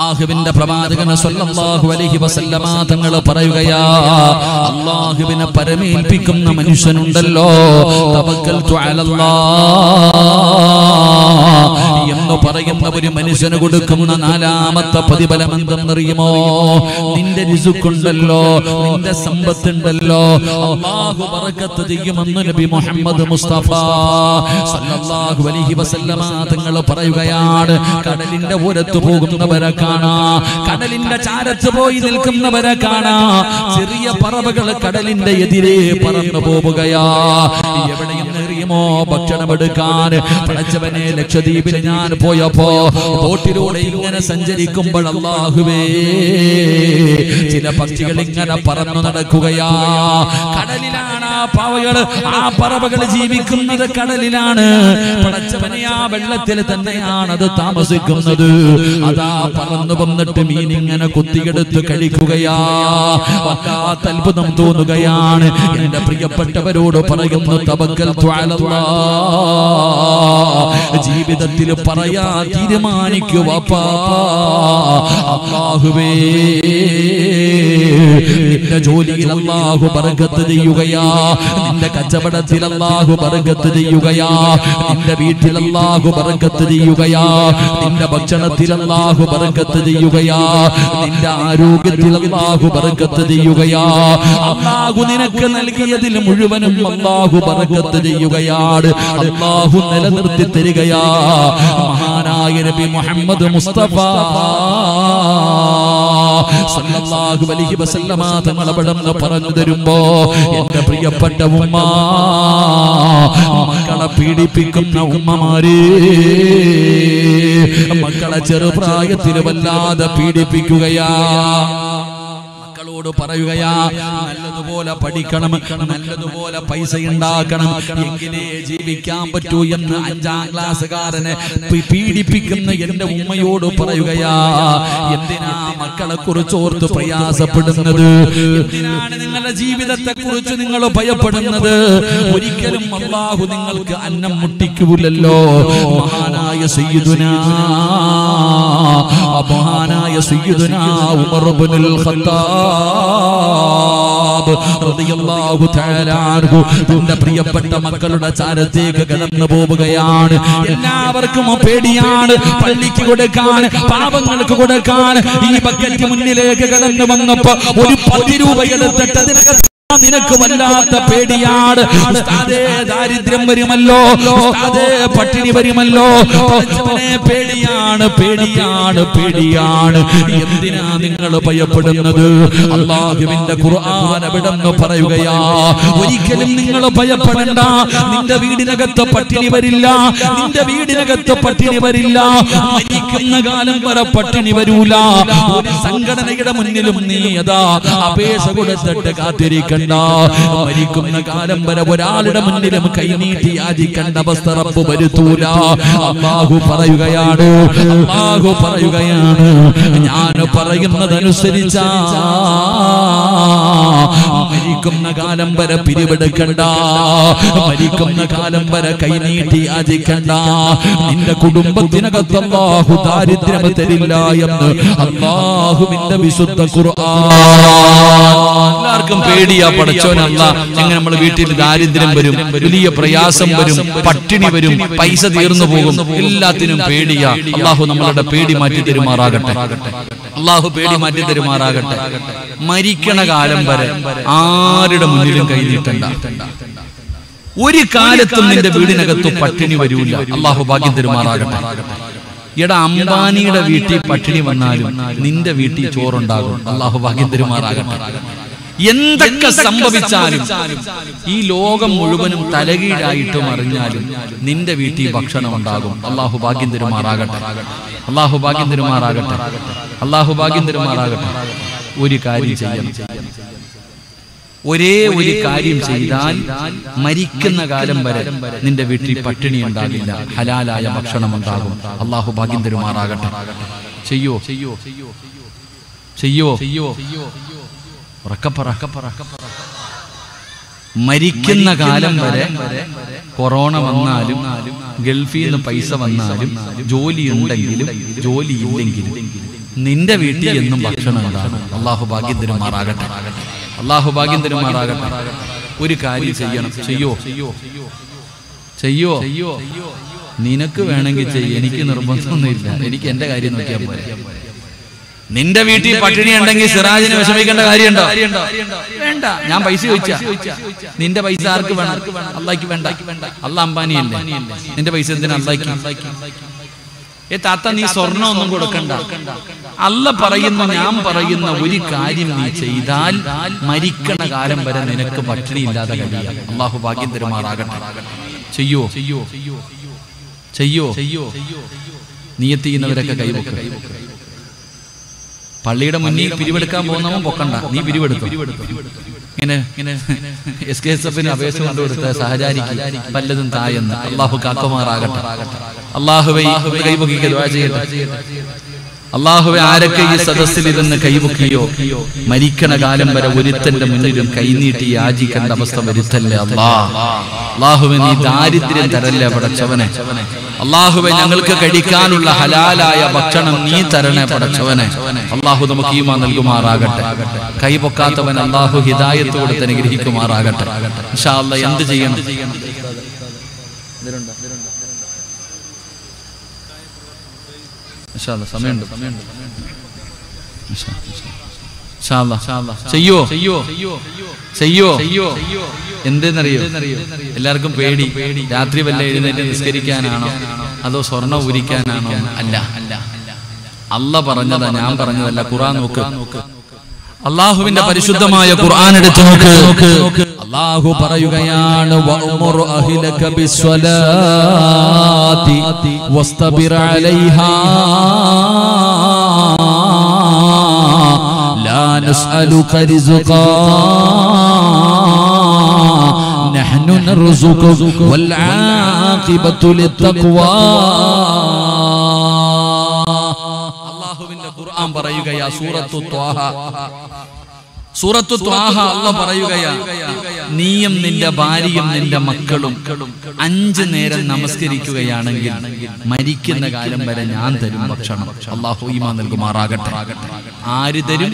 അള്ളാഹുവിന്റെ പ്രവാചകൻ സല്ലല്ലാഹു അലൈഹി വസല്ലമ തങ്ങൾ പറയുകയാ അള്ളാഹുവിനെ പരമേൽപ്പിക്കുന്ന മനുഷ്യനുണ്ടല്ലോ തവക്കൽതു അലല്ലാഹ് എന്ന് പറയുന്ന ഒരു മനുഷ്യന് കൊടുക്കുന്ന നാലാമത്തെ പ്രതിഫലം എന്തെന്നറിയുമോ നിന്റെ രിസുക്കുണ്ടല്ലോ നിന്റെ സമ്പത്തുണ്ടല്ലോ അള്ളാഹു ബറക്കത്ത് ചെയ്യുമെന്ന് നബി മുഹമ്മദ് മുസ്തഫ സല്ലല്ലാഹു അലൈഹി വസല്ലമ തങ്ങൾ പറയുകയാണ് കടലിന്റെ ഓരത്ത് പോകുന്നവരെ കാണാ കടലിന്റെ ചാരത്ത് പോയി നിൽക്കുന്നവരെ കാണാ ചെറിയ പറവകൾ കടലിന്റെ എതിരെ പറന്നു പോവുകയാ എവിടെയെന്ന് അറിയുമോ ഭക്ഷണം എടുക്കാൻ പടച്ചവനെ ലക്ഷദ്വീപിൽ ഞാൻ പോയപ്പോ ബോട്ടിലൂടെ ഇങ്ങനെ സഞ്ചരിക്കുമ്പോൾ അള്ളാഹുവേ ചില പക്ഷികൾ ഇങ്ങനെ പറന്നു നടക്കുകയാ കടലിലാണ് ആ പാവകൾ ആ പറവകൾ ജീവിക്കുന്നത് കടലിലാണ് പടച്ചവനെ ആ വെള്ളത്തിൽ തന്നെയാണ് അത് താമസിക്കുന്നത് അതാ പറന്നു വന്നിട്ട് മീൻ ഇങ്ങനെ കുത്തിയെടുത്ത് കഴിക്കുകയാ വല്ലാത്ത അത്ഭുതം തോന്നുകയാണ് എന്റെ പ്രിയപ്പെട്ടവരോട് പറയുന്നു തവക്കൽ ജീവിതത്തിൽ പറയാ തീരുമാനിക്കുക അള്ളാഹുവേ നിന്റെ ജോലിയിൽ അള്ളാഹു ബർക്കത്ത് ചെയ്യുകയാ നിന്റെ കച്ചവടത്തിൽ അള്ളാഹു ബർക്കത്ത് ചെയ്യുകയാ നിന്റെ വീട്ടിൽ അള്ളാഹു ബർക്കത്ത് ചെയ്യുകയാ നിന്റെ ഭക്ഷണത്തിൽ അള്ളാഹു ബർക്കത്ത് ചെയ്യുകയാ നിന്റെ ആരോഗ്യത്തിൽ അള്ളാഹു ബർക്കത്ത് ചെയ്യുകയാ അള്ളാഹു നിനക്ക് നൽകിയതിൽ മുഴുവനും അള്ളാഹു ബർക്കത്ത് ചെയ്യുകയാണ് അള്ളാഹു നിലനിർത്തി തരികയാ മഹാനായ നബി മുഹമ്മദ് മുസ്തഫ സല്ലല്ലാഹു അലൈഹി വസല്ലമ തങ്ങൾ അവിടുന്ന് പറഞ്ഞു തരുമ്പോ എന്റെ പ്രിയപ്പെട്ട ഉമ്മ മക്കളെ പീഡിപ്പിക്കുന്ന ഉമ്മമാരെ മക്കളെ ചെറുപ്രായത്തിൽ വല്ലാതെ പീഡിപ്പിക്കുകയാ മക്കളോട് പറയുകയാ നല്ലതുപോലെ പഠിക്കണം നല്ലതുപോലെ പൈസ ഉണ്ടാക്കണം എങ്കിലേ ജീവിക്കാൻ പറ്റൂ എന്ന് അഞ്ചാം ക്ലാസ്സുകാരനെ പി- പീഡിപ്പിക്കുന്ന എന്റെ ഉമ്മയോട് പറയുകയാ എന്തിനാ മക്കളെ കുറിച്ച് ഓർത്ത് പ്രയാസപ്പെടുന്നത് എന്തിനാണ് നിങ്ങളുടെ ജീവിതത്തെ കുറിച്ച് നിങ്ങൾ ഭയപ്പെടുന്നത് ഒരിക്കലും അള്ളാഹു നിങ്ങൾക്ക് അന്നം മുട്ടിക്കൂലല്ലോ മഹാനായ സയ്യിദുനാ മഹാനായ സയ്യിദുനാ ഉമർ ഇബ്നുൽ ഖത്താബ് റളിയല്ലാഹു തആല അൻഹു തന്റെ പ്രിയപ്പെട്ട മക്കളുടെ ചാരത്തേക്ക് കടന്നു പോവുകയാണ് എല്ലാവർക്കും പേടിയാണ് പള്ളിക്ക് കൊടുക്കാൻ പാപങ്ങൾക്ക് കൊടുക്കാൻ ഈ ബക്കറ്റ് മുന്നിലേക്ക് കടന്നു വന്നപ്പോ ഒരു പത്ത് രൂപ എടുത്തിട്ട് അതിനകത്ത് നിനക്ക് വല്ലാത്ത പേടിയാണ് ഉസ്താദേ ദാരിദ്ര്യം വരുമല്ലോ ഉസ്താദേ പട്ടിണി വരുമല്ലോ പടച്ചവനെ പേടിയാണ് പേടിയാണ് പേടിയാണ് എന്തിനാ നിങ്ങൾ ഭയപ്പെടുന്നത് അള്ളാഹുവിന്റെ ഖുർആൻ എവിടെന്ന് പറയുകയാ ഒരിക്കലും നിങ്ങൾ ഭയപ്പെടണ്ട നിന്റെ വീടിനകത്ത് പട്ടിണി വരില്ല നിന്റെ വീടിനകത്ത് പട്ടിണി വരില്ല മരിക്കുന്ന കാലം വരെ പട്ടിണി വരൂല ഒരു സംഘടനയുടെ മുന്നിലും നീ അതാ അപേക്ഷ കൊടുത്തിട്ട് കാത്തിരിക്കണ്ട മരിക്കുന്ന കാലം വരെ ഒരാളുടെ മുന്നിലും കൈനീട്ടി യാചിക്കേണ്ട അവസ്ഥ റബ്ബ് വരുത്തൂല അള്ളാഹു പറയുകയാണ് അള്ളാഹു പറയുകയാണ് ഞാൻ പറയുന്നതനുസരിച്ച മരിക്കുന്ന കാലം വരെ പിരിവെടുക്കണ്ട മരിക്കുന്ന കാലം വരെ കൈനീട്ടി യാചിക്കണ്ട നിന്റെ കുടുംബത്തിനകത്ത് അള്ളാഹു ദാരിദ്ര്യം തരില്ല എന്ന് അള്ളാഹുവിന്റെ വിശുദ്ധ ഖുർആൻ എല്ലാവർക്കും പേടിയാ പടച്ചോനല്ല എങ്ങനെ നമ്മൾ വീട്ടിൽ ദാരിദ്ര്യം വരും വലിയ പ്രയാസം വരും പട്ടിണി വരും പൈസ തീർന്നു പോകും എല്ലാത്തിനും പേടിയാ അള്ളാഹു നമ്മളുടെ പേടി മാറ്റി തരുമാറാകട്ടെ അള്ളാഹു പേടി മാറ്റി തരുമാറാകട്ടെ മരിക്കണ കാലം വരെ ആരുടെ മുന്നിലും കൈനീട്ടണ്ട ഒരു കാലത്തും നിന്റെ വീടിനകത്ത് പട്ടിണി വരൂല അള്ളാഹു ഭാഗ്യം തരുമാറാകട്ടെ എടാ അംബാനിയുടെ വീട്ടിൽ പട്ടിണി വന്നാലും നിന്റെ വീട്ടിൽ ചോറുണ്ടാകും അള്ളാഹു ഭാഗ്യം തരുമാറാകട്ടെ എന്തൊക്കെ സംഭവിച്ചാലും ഈ ലോകം മുഴുവനും തലകീഴായിട്ടും അറിഞ്ഞാലും നിന്റെ വീട്ടിൽ ഭക്ഷണം ഉണ്ടാകും അള്ളാഹു ഭാഗ്യം തരുമാറാകട്ടെ അള്ളാഹു ഭാഗ്യം തരുമാറാകട്ടെ അള്ളാഹു ഭാഗ്യം തരുമാറാകട്ടെ ഒരു കാര്യം ചെയ്യണം ഒരേ ഒരു കാര്യം ചെയ്താൽ മരിക്കുന്ന കാലം വരെ നിന്റെ വീട്ടിൽ പട്ടിണി ഉണ്ടാകില്ല ഹലാലായ ഭക്ഷണം ഉണ്ടാകും അള്ളാഹു ഭാഗ്യം തരുമാറാകട്ടെ ചെയ്യോ ചെയ്യോ ചെയ്യോ ചെയ്യോ ഉറക്കപ്പറ മരിക്കുന്ന കാലം വരെ കൊറോണ വന്നാലും ഗൾഫിൽ നിന്ന് പൈസ വന്നാലും ജോലി ഉണ്ടെങ്കിലും ജോലി ഇല്ലെങ്കിലും നിന്റെ വീട്ടിൽ എന്നും ഭക്ഷണം ഉണ്ടാകും അള്ളാഹു ഭാഗ്യം തരുമാറാകട്ടെ അള്ളാഹു ഭാഗ്യം തരുമാറാകട്ടെ ഒരു കാര്യം ചെയ്യണം ചെയ്യോ ചെയ്യോ നിനക്ക് വേണമെങ്കിൽ ചെയ്യ എനിക്ക് നിർബന്ധമൊന്നുമില്ല എനിക്ക് എന്റെ കാര്യം നോക്കിയാൽ പോലെ നിന്റെ വീട്ടിൽ പട്ടിണി ഉണ്ടെങ്കിൽ സിറാജിന് വിഷമിക്കേണ്ട കാര്യമുണ്ടോ വേണ്ട ഞാൻ പൈസ ചോദിച്ചാ നിന്റെ പൈസ ആർക്ക് വേണം അള്ളാഹ്ക്ക് വേണ്ട അല്ല അംബാനിയല്ലേ നിന്റെ പൈസ എന്തിനാ അള്ളാഹ്ക്ക് ഏ താത്ത നീ സ്വർണം ഒന്നും കൊടുക്കണ്ട അല്ല പറയുന്ന ഞാൻ പറയുന്ന ഒരു കാര്യം നീ ചെയ്താൽ മരിക്കണ കാലം വരെ നിനക്ക് പട്ടിണി ഇല്ലാതെ കഴിയാം അള്ളാഹു ഭാഗ്യം തരുമാറാകട്ടെ ചെയ്യോ ചെയ്യോ ചെയ്യോ ചെയ്യോ നീയത്ത് ചെയ്യുന്നവരൊക്കെ കൈവക്കും പള്ളിയുടെ മുന്നിൽ പിരിവെടുക്കാൻ പോകുന്നവൻ പൊക്കണ്ട നീ പിരിവെടുത്തു ഇങ്ങനെ ഇങ്ങനെ എസ് കെ എസ് എഫിന് അപേക്ഷ കൊണ്ടുകൊടുത്ത സഹചാരിക്ക് പലതും തായെന്ന് അള്ളാഹു കാക്കുമാറാകട്ടെ അള്ളാഹുവെ കൈപൊക്കിക്ക് ദുആ ചെയ്യട്ടെ അള്ളാഹുവെ ആരൊക്കെ ഈ സദസ്സിൽ ഇരുന്ന് കൈമുക്കിയോ മരിക്കണ കാലം വരെ ഒരുത്തന്റെ മുന്നിലും കൈനീട്ടി യാചിക്കേണ്ട അവസ്ഥ വരുത്തല്ലേ അള്ളാ അള്ളാഹുവെ നീ ദാരിദ്ര്യം തരല്ലേ പടച്ചവനെ അള്ളാഹുവെ ഞങ്ങൾക്ക് കഴിക്കാനുള്ള ഹലാലായ ഭക്ഷണം നീ തരണേ പടച്ചവനെ അള്ളാഹു നമുക്ക് ഈമാ നൽകുമാറാകട്ടെ കൈ പൊക്കാത്തവൻ അള്ളാഹു ഹിദായത്ത് കൊടുത്ത് അനുഗ്രഹിക്കുമാറാകട്ടെ ഇൻഷാ അല്ലാ എന്ത് ചെയ്യണം ഇൻഷാ അല്ലാ, സമയമുണ്ട് സമയമുണ്ട് ഇൻഷാ, ഇൻഷാ. ഇൻഷാ അല്ലാ. ചെയ്യോ ചെയ്യോ ചെയ്യോ ചെയ്യോ എന്തെന്നറിയോ എല്ലാവർക്കും പേടി രാത്രി വല്ല എഴുന്നേറ്റ് നിസ്കരിക്കാനാണോ അതോ സ്വർണം ഉരിക്കാനാണോ അല്ല അല്ല അല്ല പറഞ്ഞതാ ഞാൻ പറഞ്ഞതല്ല ഖുറാൻ നോക്ക് അള്ളാഹുവിന്റെ പരിശുദ്ധമായ ഖുർആൻ എടുത്ത് നോക്ക് അള്ളാഹു പറയുകയാണ് വഅ്മുർ അഹ്ലക ബിസ്വലാത്തി വസ്തബിർ അലൈഹാ ലാ നസ്അലുക റിസ്ഖാ نحن نرزقك والعاقبة للتقوى അള്ളാഹുവിന്റെ ഖുർആൻ പറയുകയാ സൂറത്തു ത്വാഹ സൂറത്തു ത്വാഹ അല്ല പറയുകയാ നീയും നിന്റെ ഭാര്യയും നിന്റെ മക്കളും അഞ്ചു നേരം നമസ്കരിക്കുകയാണെങ്കിൽ മരിക്കുന്ന കാലം വരെ ഞാൻ തരും ഭക്ഷണം അള്ളാഹു ഈമാ നൽകുമാറാകട്ടെ ആര് തരും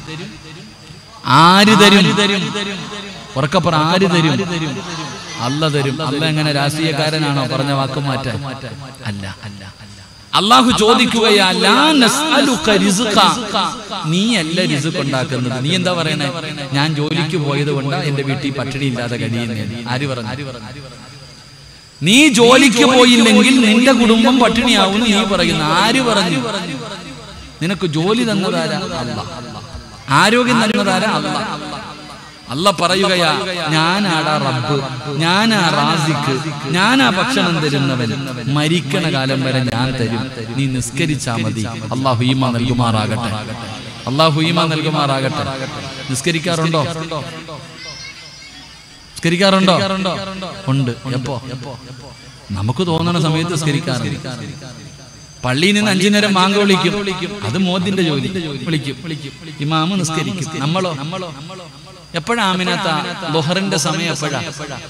ആര് തരും ഉറക്കപ്പുറ ആര് തരും അല്ല തരും അല്ല എങ്ങനെ രാഷ്ട്രീയക്കാരനാണോ പറഞ്ഞ വാക്ക് മാറ്റാൻ അല്ല അല്ല അള്ളാഹു ചോദിക്കുകയാ ലാ നസ്അലുക റിസ്ഖ. നീ അല്ല റിസ്ക് ഉണ്ടാക്കുന്നത് നീ എന്താ പറയണേ ഞാൻ ജോലിക്ക് പോയത് കൊണ്ട് എന്റെ വീട്ടിൽ പട്ടിണി ഇല്ലാതെ കഴിയുന്നേ ആര് പറഞ്ഞു നീ ജോലിക്ക് പോയില്ലെങ്കിൽ നിന്റെ കുടുംബം പട്ടിണിയാവും നീ പറയുന്നു ആര് പറഞ്ഞു നിനക്ക് ജോലി തന്നതാരാ അല്ല ആരോഗ്യം തന്നതാരാ അല്ല അല്ല പറയുകയാ ഞാനാടാ റബ്ബ് ഞാനാ റാസിക്ക് ഞാനാ ഭക്ഷണം തരുന്നവൻ മരിക്കണ കാലം വരെ ഞാൻ തരും നീ നിസ്കരിച്ചാ മതി അള്ളാഹു ഈമ നൽകുമാറാകട്ടെ അള്ളാഹു ഈമ നൽകുമാറാകട്ടെ നിസ്കരിക്കാറുണ്ടോ നിസ്കരിക്കാറുണ്ടോ ഉണ്ട് എപ്പോ നമുക്ക് തോന്നണ സമയത്ത് നിസ്കരിക്കാറുണ്ട് പള്ളിയിൽ നിന്ന് അഞ്ചു നേരം മാങ്ക വിളിക്കും അത് മോദിന്റെ ജോലി വിളിക്കും ഇമാമ് നിസ്കരിക്കും നമ്മളോ നമ്മളോ എപ്പോഴാ ആമിനത്ത ലൊഹറിന്റെ സമയം എപ്പോഴാ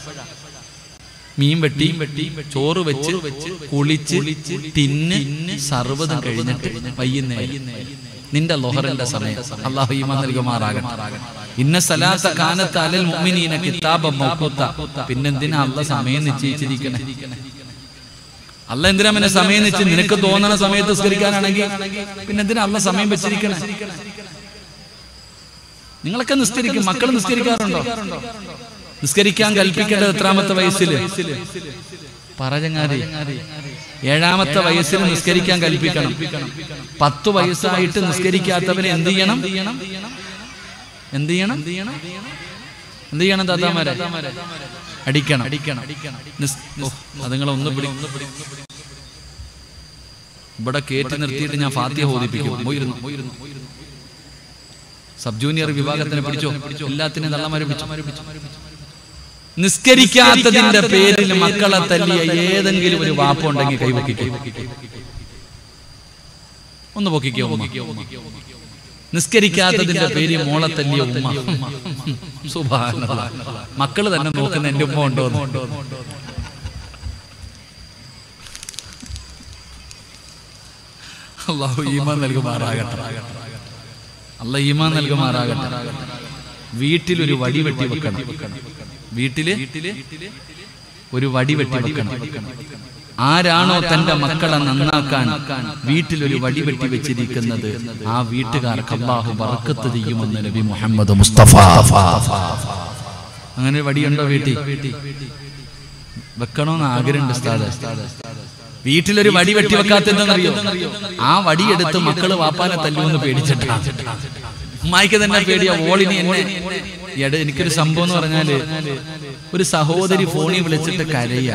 മീൻ വെട്ടി വെട്ടി ചോറ് വെച്ച് കുളിച്ച് തിന്ന് സർവ്വതും കഴിഞ്ഞിട്ട് വൈകുന്നേരം നിന്റെ ലൊഹറിന്റെ സമയം അള്ളാഹു ഈമാ നൽകുമാറാകട്ടെ ഇന്ന സലാത്ത കാനത്ത് അലൽ മുഅ്മിനീന കിതാബ മൗഖൂത്ത പിന്നെന്തിനാ അല്ല സമയം നിശ്ചയിച്ചിരിക്കണേ അല്ല എന്തിനാ പിന്നെ സമയം വെച്ച് നിനക്ക് തോന്നണ സമയത്ത് നിസ്കരിക്കാനാണെങ്കിൽ പിന്നെ എന്തിനാ അല്ല സമയം വെച്ചിരിക്കണേ നിങ്ങളൊക്കെ നിസ്കരിക്കും മക്കൾ നിസ്കരിക്കാറുണ്ടോ നിസ്കരിക്കാൻ കൽപ്പിക്കേണ്ടത് എത്രാമത്തെ വയസ്സിൽ പറചങ്ങാതി ഏഴാമത്തെ വയസ്സിൽ നിസ്കരിക്കാൻ കൽപ്പിക്കണം പത്ത് വയസ്സായിട്ട് നിസ്കരിക്കാത്തവരെ എന്ത് ചെയ്യണം എന്ത് ചെയ്യണം എന്ത് ചെയ്യണം താത്താമാരെ അടിക്കണം അടിക്കണം നിസ്- ഓ, അത് നിങ്ങൾ ഒന്ന് പിടി ഇവിടെ കയറ്റി നിർത്തിയിട്ട് ഞാൻ ഫാത്തിയ ബോധിപ്പിക്കും പോയിരുന്നു പോയിരുന്നു സബ് ജൂനിയർ വിഭാഗത്തിനെ പിടിച്ചോ എല്ലാത്തിനും തള്ളമാരെ പിടിച്ചു നിസ്കരിക്കാത്തതിന്റെ പേരിൽ മക്കളെ തല്ലിയ ഏതെങ്കിലും ഒരു വാപ്പ ഉണ്ടെങ്കിൽ കൈവക്കിക്കോ ഒന്ന് പൊക്കിക്കോ ഉമ്മ. നിസ്കരിക്കാത്തതിന്റെ പേര് മോളെ തല്ലിയ ഉമ്മ സുബാനല്ലാ. മക്കള് തന്നെ നോക്കുന്ന എന്റെ ഉമ്മ ഉണ്ടോ എന്ന്. അള്ളാഹു ഈമാൻ നൽകുമാറാകട്ടെ അല്ല ഈമാൻ നൽകുമാറാകട്ടെ വീട്ടിലൊരു വടി വെട്ടി വെക്കണം വീട്ടില് ഒരു വടി വെട്ടി വെക്കണം ആരാണോ തന്റെ മക്കളെ നന്നാക്കാൻ വീട്ടിലൊരു വടി വെട്ടി വെച്ചിരിക്കുന്നത് ആ വീട്ടുകാർക്ക് അള്ളാഹു ബർക്കത്ത് ചെയ്യുമെന്ന് നബി മുഹമ്മദ് മുസ്തഫ അങ്ങനെ ഒരു വടിയുണ്ടോ വീട്ടിൽ വെക്കണോന്ന് ആഗ്രഹമുണ്ട് ഉസ്താദ് വീട്ടിലൊരു വടി വെട്ടി വെക്കാത്തെന്തെന്നറിയോ ആ വടിയെടുത്ത് മക്കള് വാപ്പാനെ തല്ലുമെന്ന് പേടിച്ചിട്ടാണ് ഉമ്മായിക്ക് തന്നെ പേടിയാ ഓളിനി എന്നെ എട എനിക്കൊരു സംഭവം എന്ന് പറഞ്ഞാല് ഒരു സഹോദരി ഫോണിൽ വിളിച്ചിട്ട് കരയ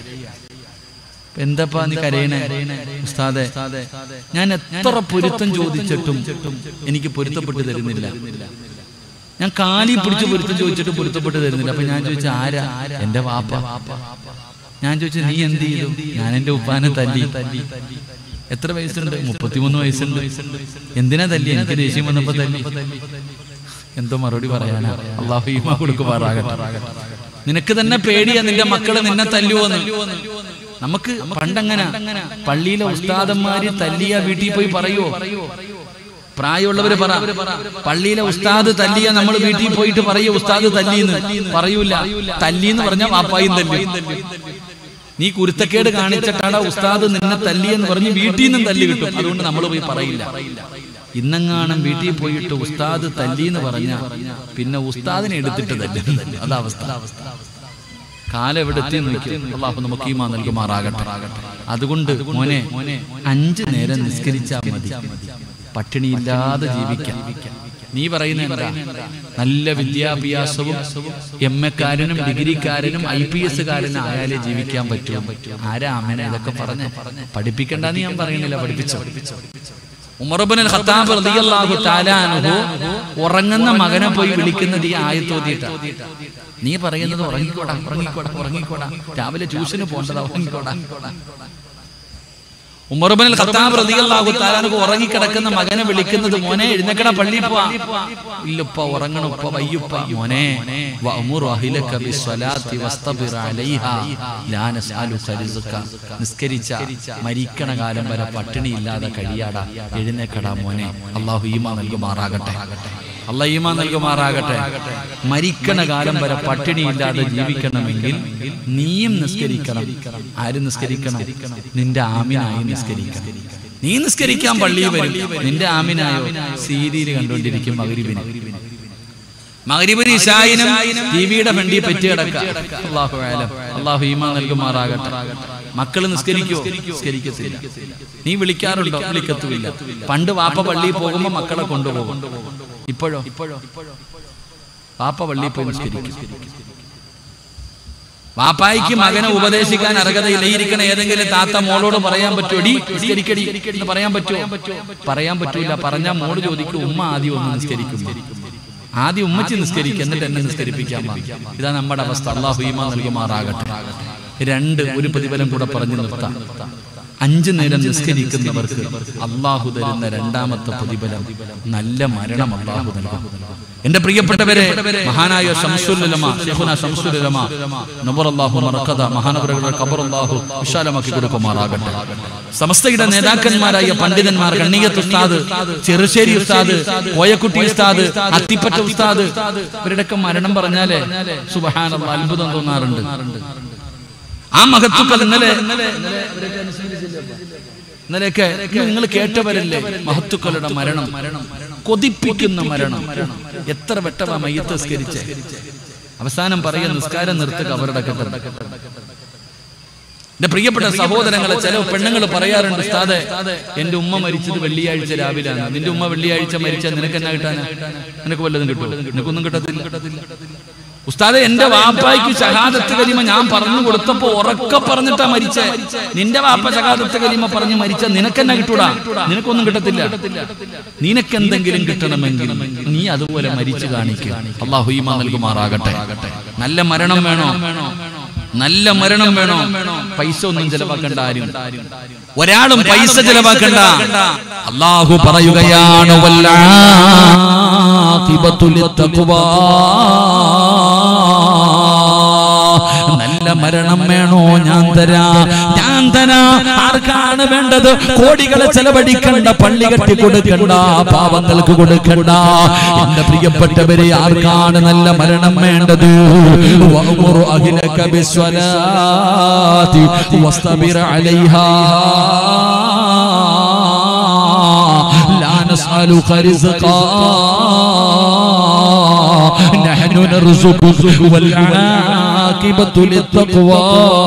എന്താപ്പാ നീ കരയണേ ഉസ്താദെ ഞാൻ എത്ര പൊരുത്തം ചോദിച്ചിട്ടും എനിക്ക് പൊരുത്തപ്പെട്ട് തരുന്നില്ല ഞാൻ കാലി പിടിച്ച് പൊരുത്തം ചോദിച്ചിട്ട് പൊരുത്തപ്പെട്ട് തരുന്നില്ല അപ്പൊ ഞാൻ ചോദിച്ച ആരാ എന്റെ വാപ്പ ഞാൻ ചോദിച്ചു നീ എന്ത് ചെയ്തു ഞാൻ എന്റെ ഉപ്പാനെ തല്ലി എത്ര വയസ്സുണ്ട് മുപ്പത്തിമൂന്ന് വയസ്സുണ്ട് എന്തിനാ തല്ലി എനിക്ക് ദേഷ്യം വന്നപ്പോ തല്ലി എന്തോ മറുപടി പറയാനാ അള്ളാഹു ഈമ കൊടുക്കുമാറാകട്ടെ നിനക്ക് തന്നെ പേടിയാ നിന്റെ മക്കള് നിന്നെ തല്ലുവോന്ന് നമുക്ക് പണ്ടങ്ങനെ പള്ളിയിലെ ഉസ്താദന്മാര് തല്ലിയ വീട്ടിൽ പോയി പറയുവോ പ്രായമുള്ളവര് പറ പള്ളിയിലെ ഉസ്താദ് തല്ലിയ നമ്മൾ വീട്ടിൽ പോയിട്ട് പറയൂ ഉസ്താദ് തല്ലിന്ന് പറയൂല തല്ലിന്ന് പറഞ്ഞാൽ വാപ്പായും തല്ലി നീ കുരുത്തക്കേട് കാണിച്ചിട്ടാണ് ഉസ്താദ് നിന്നെ തല്ലിയെന്ന് പറഞ്ഞ് വീട്ടിൽ നിന്നും തല്ലി കിട്ടും അതുകൊണ്ട് നമ്മൾ പോയി പറയില്ല ഇന്നെങ്ങാനും വീട്ടിൽ പോയിട്ട് ഉസ്താദ് തല്ലി എന്ന് പറഞ്ഞ പിന്നെ ഉസ്താദിനെ എടുത്തിട്ട് തല്ലി അതാ അവസ്ഥ കാലം എവിടെ എത്തി നോക്കി അള്ളാഹു നമുക്ക് ഈമാ നൽകുമാറാകട്ടെ അതുകൊണ്ട് മോനെ അഞ്ചു നേരം നിസ്കരിച്ചാൽ മതി പട്ടിണിയില്ലാതെ ജീവിക്കാം നീ പറയുന്ന എന്താ നല്ല വിദ്യാഭ്യാസവും എം എക്കാരനും ഡിഗ്രിക്കാരനും ഐ പി എസ് കാരനും ആയാലേ ജീവിക്കാൻ പറ്റൂ ആരാ അമ്മനെ ഇതൊക്കെ പറഞ്ഞ് പഠിപ്പിക്കണ്ടെന്ന് ഞാൻ പറയുന്നില്ല പഠിപ്പിച്ചോ ഉമർബിൻ ഖത്താബ് റളിയല്ലാഹു തആല അൻഹു ഉറങ്ങുന്ന മകനെ പോയി വിളിക്കുന്നത് ഈ ആയത്തോതിയിട്ടാ നീ പറയുന്നത് ഉറങ്ങിക്കോടാ ഉറങ്ങിക്കോടാ ഉറങ്ങിക്കോടാ രാവിലെ ട്യൂഷന് പോകേണ്ടതാ ഉറങ്ങിക്കോടാ ഉമർബിൻ ഖത്താബ് റളിയല്ലാഹു തആല അൻഹു ഉറങ്ങിക്കിടക്കുന്ന മകനെ വിളിക്കുന്നത് മോനെ എഴുന്നേക്കടാ പള്ളിയിൽ പോവാ ഇല്ലപ്പ ഉറങ്ങണം ഉപ്പ വയ്യുപ്പ മോനെ വഅമുറു അഹ്ലക ബിസ്സലാത്തി വസ്തബിർ അലൈഹാ ലാ നസ്അലുക റിസ്ക നിസ്കരിച്ച മരിക്കണ കാലം വരെ പട്ടിണി ഇല്ലാതെ കഴിയാടാ എഴുന്നേക്കടാ മോനെ അള്ളാഹു ഈമാ നൽകുമാറാകട്ടെ അല്ല ഈമാ നൽകുമാറാകട്ടെ മരിക്കണ കാലം വരെ പട്ടിണി ഇല്ലാതെ ജീവിക്കണമെങ്കിൽ നീയും നിസ്കരിക്കണം ആരും നിസ്കരിക്കണം നിന്റെ ആമിനായി നിസ്കരിക്കണം നീ നിസ്കരിക്കാൻ പള്ളിയിൽ വരും നിന്റെ ആമിനായോ സീരിയൽ കണ്ടുകൊണ്ടിരിക്കും മകരിബിന് മകരിബിന് ഇഷായിനും ടിവിയുടെ വണ്ടി പറ്റി കിടക്കാം അള്ളാഹു ആലം അള്ളാഹു ഈമാ നൽകുമാറാകട്ടെ മക്കള് നിസ്കരിക്കോ നിസ്കരിക്കത്തില്ല നീ വിളിക്കാറുണ്ടോ വിളിക്കത്തുമില്ല പണ്ട് വാപ്പ പള്ളിയിൽ പോകുമ്പോ മക്കളെ കൊണ്ടുപോകും ഇപ്പോഴോ വാപ്പ പള്ളിയിൽ പോയി നിസ്കരിക്കും വാപ്പായിക്ക് മകനെ ഉപദേശിക്കാൻ അർഹതയില്ല ഈ ഇരിക്കണ ഏതെങ്കിലും താത്ത മോളോട് പറയാൻ പറ്റുമോ ഡി നിസ്കരിക്കടി എന്ന് പറയാൻ പറ്റുമോ പറയാൻ പറ്റൂല പറഞ്ഞാൽ മോള് ചോദിക്കും ഉമ്മ ആദ്യം ഒന്ന് നിസ്കരിക്കും ആദ്യം ഉമ്മച്ചി നിസ്കരിക്കും എന്നിട്ട് എന്നെ നിസ്കരിപ്പിക്കാൻ വാ. ഇതാ നമ്മുടെ അവസ്ഥ അള്ളാഹു ഈമാ നൽകുമാറാകട്ടെ രണ്ട് ഒരു പ്രതിഫലം കൂടെ പറഞ്ഞു നിർത്താം അഞ്ചു നേരം നിസ്കരിക്കുന്നവർക്ക് അള്ളാഹു തരുന്ന രണ്ടാമത്തെ പ്രതിഫലം നല്ല മരണം അള്ളാഹു നൽകും എന്റെ പ്രിയപ്പെട്ടവരെ മഹാനായ ശംസുലമ ഷെഹുന ശംസുലമ നബറല്ലാഹു മറക്കത മഹാനവരുടെ ഖബറല്ലാഹു വിശാലമാക്കി കൊടുക്കുമാറാകട്ടെ സമസ്തയുടെ നേതാക്കന്മാരായ പണ്ഡിതന്മാർ കണ്ണിയത്ത് ഉസ്താദ് ചെറുശ്ശേരി ഉസ്താദ് കോയക്കുട്ടി ഉസ്താദ് അത്തിപ്പറ്റ ഉസ്താദ് ഇവരുടെയൊക്കെ മരണം പറഞ്ഞാലേ സുബഹാന അത്ഭുതം തോന്നാറുണ്ട് ആ മഹത്വക്കൾ ഇന്നലെ ഇന്നലെയൊക്കെ നിങ്ങൾ കേട്ടവരല്ലേ മഹത്തുക്കളുടെ മരണം കൊതിപ്പിക്കുന്ന മരണം എത്ര വെട്ടമാ മയ്യത്ത് സ്കരിച്ച് അവസാനം പറയുന്ന നിസ്കാരം നിർത്തുക അവരുടെ കെട്ടം എന്റെ പ്രിയപ്പെട്ട സഹോദരങ്ങളെ ചില പെണ്ണുങ്ങൾ പറയാറുണ്ട് ഉസ്താദെ എന്റെ ഉമ്മ മരിച്ചത് വെള്ളിയാഴ്ച രാവിലെയാണ് നിന്റെ ഉമ്മ വെള്ളിയാഴ്ച മരിച്ചാൽ നിനക്ക് എന്നാ കിട്ടാനാ നിനക്ക് വല്ലതും കിട്ടുമോ നിനക്കൊന്നും കിട്ടത്തില്ല ഉസ്താദെ എന്റെ വാപ്പായ്ക്ക് ഷഹാദത്ത് കലിമ ഞാൻ പറഞ്ഞു കൊടുത്തപ്പോ ഉറക്കെ പറഞ്ഞിട്ടാ മരിച്ചേ നിന്റെ വാപ്പ ഷഹാദത്ത് കലിമ പറഞ്ഞ് മരിച്ച നിനക്കെന്നെ കിട്ടൂടാ നിനക്കൊന്നും കിട്ടത്തില്ല നിനക്കെന്തെങ്കിലും കിട്ടണമെങ്കിൽ നീ അതുപോലെ മരിച്ചു കാണിക്കുക അള്ളാഹു ഈമ നൽകുമാറാകട്ടെ നല്ല മരണം വേണോ നല്ല മരണം വേണോ പൈസ ഒന്നും ചെലവാക്കണ്ട ആരും ഒരാളും പൈസ ചെലവാക്കണ്ട അള്ളാഹു പറയുകയാണ് വല്ലാഖിബത്തു ലിത്തഖ്വാ. നല്ല മരണം വേണോ ഞാൻ തരാ ഞാൻ ഭ്രാന്തന ആർക്കാണ് വേണ്ടത് കോടികളെ ചെലവഴിക്കണ്ട പള്ളി കെട്ടി കൊടുക്കണ്ട പാവങ്ങൾക്ക് കൊടുക്കണ്ട എന്റെ പ്രിയപ്പെട്ടവരെ ആർക്കാണ് നല്ല മരണം വേണ്ടത് വഅ്മുറു അഹ്ലക ബിസ്വലാത്തി വസ്തബിർ അലൈഹാ لا نسألك رزقا نحن نرزقك والعاقبة للتقوى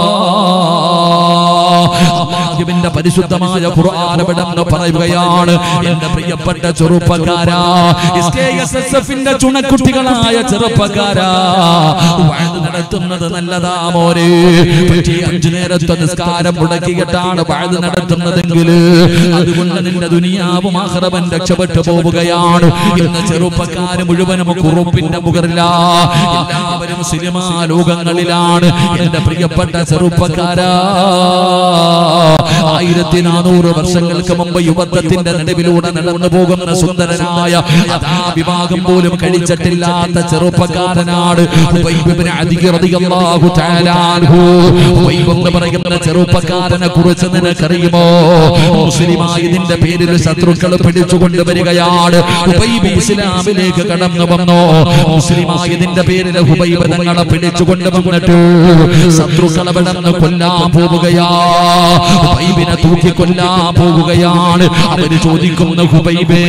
അള്ളാഹുവിന്റെ പരിശുദ്ധമായ ഖുർആാനവിടെന്ന് പറയുകയാണ് എന്റെ പ്രിയപ്പെട്ട ചെറുപ്പക്കാരാ എസ്കെഎസ്എസ്എഫിന്റെ ചുണക്കുട്ടികളായ ചെറുപ്പക്കാരാ വഴുത് നടത്തുന്നത് നല്ലതാ മോരെ പക്ഷേ അഞ്ചു നേരത്തെ നിസ്കാരം മുടക്കിയിട്ടാണ് വഴുത് നടത്തുന്നതെങ്കിൽ അതുകൊണ്ട് നിന്റെ ദുനിയാവും ആഹ്റവൻ രക്ഷപ്പെട്ടു പോവുകയാണ് ഇന്ന് ചെറുപ്പക്കാര് മുഴുവനും കുറുപ്പിന്റെ മുകളില എല്ലാവരും സിനിമാ ലോകങ്ങളിലാണ് എന്റെ പ്രിയപ്പെട്ട ചെറുപ്പക്കാരാ ആയിരത്തി നാനൂറ് വർഷങ്ങൾക്ക് മുമ്പ് യുവത്വത്തിന്റെ നടുവിലൂടെ നടന്നു പോകുന്ന സുന്ദരനായ അതാ വിവാഹം പോലും കഴിച്ചിട്ടില്ലാത്ത ചെറുപ്പക്കാരനാണ് ഉബൈബ് ഇബ്നു അദിയ് റളിയല്ലാഹു തആല അൻഹു. ഉബൈബ് എന്ന് പറയുന്ന ചെറുപ്പക്കാരനെ കുറിച്ച് നിനക്കറിയുമോ മുസ്ലിമായതിന്റെ പേരിൽ ശത്രുക്കൾ പിടിച്ചു കൊണ്ടുവരികയാണ് ഉബൈബ് ഇസ്ലാമിലേക്ക് കടന്നു വന്നു മുസ്ലിമായതിന്റെ പേരിൽ ഹുബൈബ് തങ്ങളെ പിടിച്ചു കൊണ്ടുവന്നിട്ട് ശത്രുക്കളെ വിടന്ന് കൊല്ലാൻ പോവുകയാ ഹുബൈബിനെ തൂക്കി കൊല്ലാൻ പോവുകയാണ് അവര് ചോദിക്കുന്ന ഹുബൈബേ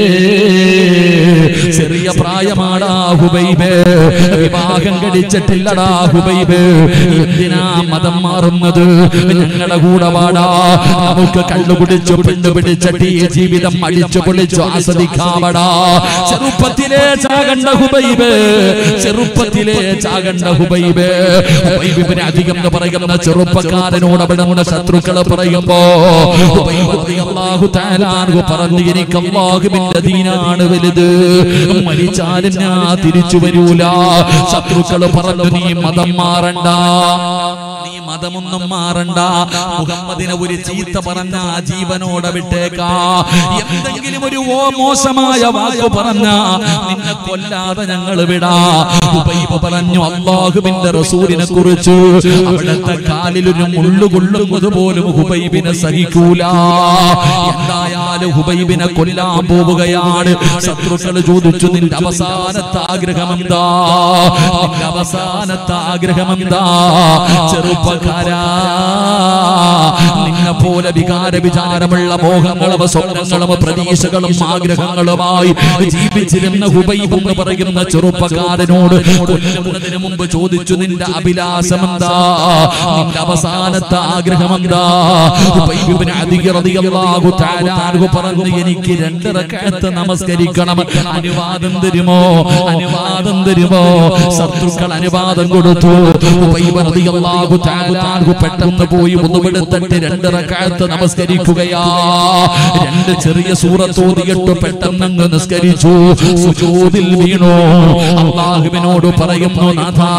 ചെറിയ പ്രായമാടാ ഹുബൈബേ വിവാഹം കഴിച്ചിട്ടില്ലടാ ഹുബൈബേ എന്തിനാ മതം മാറുന്നത് ഞങ്ങളുടെ കൂടെ വാടാ നമുക്ക് കള്ളു കുടിച്ചു പെണ്ണു പിടിച്ചിട്ട് ഈ ജീവിതം അടിച്ചു പൊളിച്ചു ആസ്വദിക്കാവടാ ചെറുപ്പത്തിലെ ചാകണ്ട ഹുബൈബ് ചെറുപ്പത്തിലെ ചാകണ്ട ഹുബൈബ് ഹുബൈബിന് അധികം എന്ന് പറയുന്ന ചെറുപ്പക്കാരനോട് അവിടെ നിന്ന് ശത്രുക്കള് പറയുമ്പോ ഹുബൈബ് റളിയല്ലാഹു തആല അൻഹു പറഞ്ഞു എനിക്ക് അല്ലാഹുവിന്റെ ദീനാണ് വലുത് മരിച്ചാലും ഞാൻ തിരിച്ചു വരൂല ശത്രുക്കള് പറഞ്ഞു നീ മതം മാറണ്ട നീ മതമൊന്നും മാറണ്ട മുഹമ്മദിനെ ഒരു ചീത്ത പറഞ്ഞ ആ ജീവനോടെ വിട്ടേക്കാ എന്തെങ്കിലും ഒരു ഓ മോശമായ വാക്ക് പറഞ്ഞ നിന്നെ കൊല്ലാതെ ഞങ്ങൾ വിടാ ഉബൈബ് പറഞ്ഞു അള്ളാഹുവിന്റെ റസൂലിനെ കുറിച്ച് അവിടുത്തെ കാലിൽ ഒരു മുള്ളു കൊള്ളുന്നത് പോലും ഹുബൈബിനെ സഹിക്കൂല എന്തായാലും ഹുബൈബിനെ കൊല്ലാൻ പോവുകയാണ് ശത്രുക്കൾ ചോദിച്ചു നിന്റെ അവസാനത്തെ ആഗ്രഹം എന്താ നിന്റെ അവസാനത്തെ ആഗ്രഹം എന്താ ചെറുപ്പക്കാരാ നിന്നെ പോലെ വികാര വിചാരമുള്ള മോഹങ്ങളും സ്വപ്നങ്ങളും പ്രതീക്ഷകളും ആഗ്രഹങ്ങളുമായി ജീവിച്ചിരുന്ന ഹുബൈബ് എന്ന് പറയുന്ന ചെറുപ്പക്കാരനോട് കൊല്ലുന്നതിന് മുമ്പ് ചോദിച്ചു നിന്റെ അഭിലാഷം എന്താ നിന്റെ അവസാനത്തെ ആഗ്രഹം എന്താ ഹുബൈബിന് അധികറതിയല്ലാഹു താരാർഹു പറഞ്ഞു എനിക്ക് രണ്ട് റക്കഅത്ത് നമസ്കരിക്കണം അനുവാദം തരുമോ അനുവാദം തരുമോ ശത്രുക്കൾ അനുവാദം കൊടുത്തു ഹുബൈബ് റളിയല്ലാഹു തആല അൻഹു പെട്ടെന്ന് പോയി ഒന്നുമെടുത്തിട്ട് രണ്ട് റക്അത്ത് നമസ്കരിക്കുകയാ രണ്ട് ചെറിയ സൂറത്ത് ഓതിയിട്ട് പെട്ടെന്ന് അങ്ങ് നിസ്കരിച്ചു സുജൂദിൽ വീണു അള്ളാഹുവിനോട് പറയുന്നു നാഥാ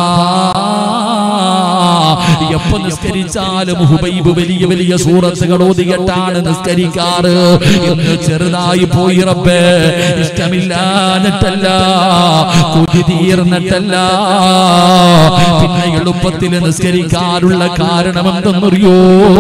എപ്പോ നിസ്കരിച്ചാലും ഹുബൈബ് വലിയ വലിയ സൂറത്തുകൾ ഓതിയിട്ടാണ് നിസ്കരിക്കാറ് എന്ന് ചെറുതായി പോയി റബ്ബേ ഇഷ്ടമില്ലാഞ്ഞിട്ടല്ല കുതി തീർന്നിട്ടല്ല പിന്നെ എളുപ്പത്തിൽ നിസ്കരിക്കാനുള്ള കാരണം എന്തെന്നറിയോ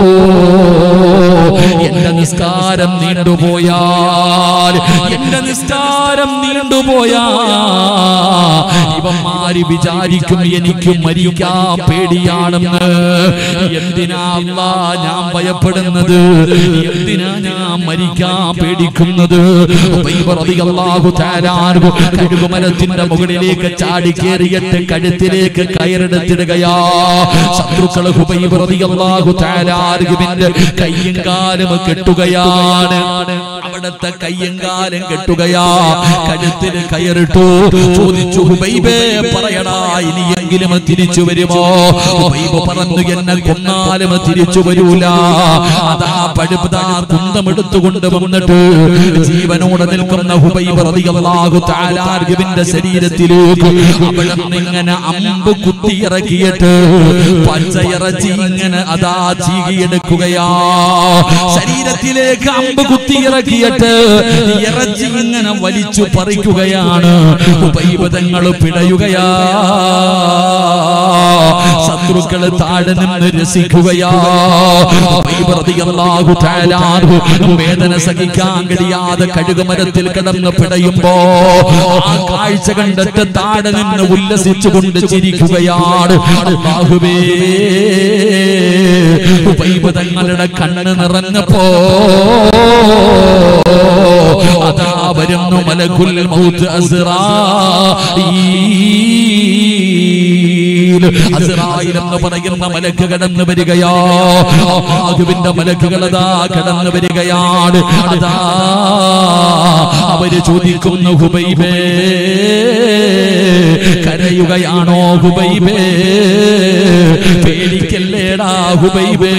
എന്റെ നിസ്കാരം നീണ്ടുപോയാൽ എന്റെ നിസ്കാരം നീണ്ടുപോയാ ഇവന്മാര് വിചാരിക്കും എനിക്ക് മരിക്കാൻ പേടിയാണെന്ന് എന്തിനാ അല്ലാ ഞാൻ ഭയപ്പെടുന്നത് എന്തിനാ ഞാൻ മരിക്കാൻ പേടിക്കുന്നത് ഉബൈബ് റളിയല്ലാഹു തആല അൻഹു കഴുകുമരത്തിന്റെ മുകളിലേക്ക് ചാടി കയറിയിട്ട് കഴുത്തിലേക്ക് കയറെടുത്തിടുകയാ ശത്രുക്കൾ ഹുബൈബ് റളിയല്ലാഹു തആല അൻഹുവിന്റെ കയ്യും കാലും കെട്ടുകയാണ് അവിടുത്തെ കയ്യും കാലും കെട്ടുകയാ കഴുത്തിൽ കയറിട്ടു ചോദിച്ചു ഹുബൈബേ പറയടാ ഇനിയെങ്കിലും തിരിച്ചു വരുമോ ഹുബൈബ് പറഞ്ഞു എന്നെ കൊന്നാലും തിരിച്ചു വരൂല അതാ പഴുതാ കുന്തമെടുത്തുകൊണ്ട് വന്നിട്ട് ജീവനോടെ നിൽക്കുന്ന ഹുബൈബ് റളിയല്ലാഹു തആല അൻഹുവിന്റെ ശരീരത്തിലേക്ക് അവിടെ ഇങ്ങനെ അമ്പ് കുത്തിയിറക്കിയിട്ട് പച്ചയിറച്ചി ഇങ്ങനെ അതാ ചീകിയെടുക്കുകയാ ശരീരത്തിലേക്ക് അമ്പ് കുത്തിയിറക്കിയിട്ട് ഇറച്ചി ഇറങ്ങനെ വലിച്ചു പറിക്കുകയാണ് ഉപൈബതങ്ങൾ പിടയുകയാ ശത്രുക്കള് താഴെ നിന്ന് രസിക്കുകയാ ഉബൈബ് റളിയല്ലാഹു തആല അൻഹു വേദന സഹിക്കാൻ കഴിയാതെ കഴുകുമരത്തിൽ കിടന്ന് പിടയുമ്പോ ആ കാഴ്ച കണ്ടിട്ട് താഴെ നിന്ന് ഉല്ലസിച്ചുകൊണ്ട് ചിരിക്കുകയാണ് അല്ലാഹുവേ ഉബൈബ് തങ്ങളുടെ കണ്ണ് നിറഞ്ഞപ്പോ അതാ വരുന്നു മലകുൽ മൗത്ത് അസ്റായീൽ അസ്റായീൽ എന്ന് പറയുന്ന മലക്ക് കടന്നു വരികയാ അള്ളാഹുവിന്റെ മലക്കുകൾ അതാ കടന്നു വരികയാണ് അതാ അവര് ചോദിക്കുന്നു ഹുബൈബേ കരയുകയാണോ ഹുബൈബേ പേടിക്കല്ലേടാ ഹുബൈബേ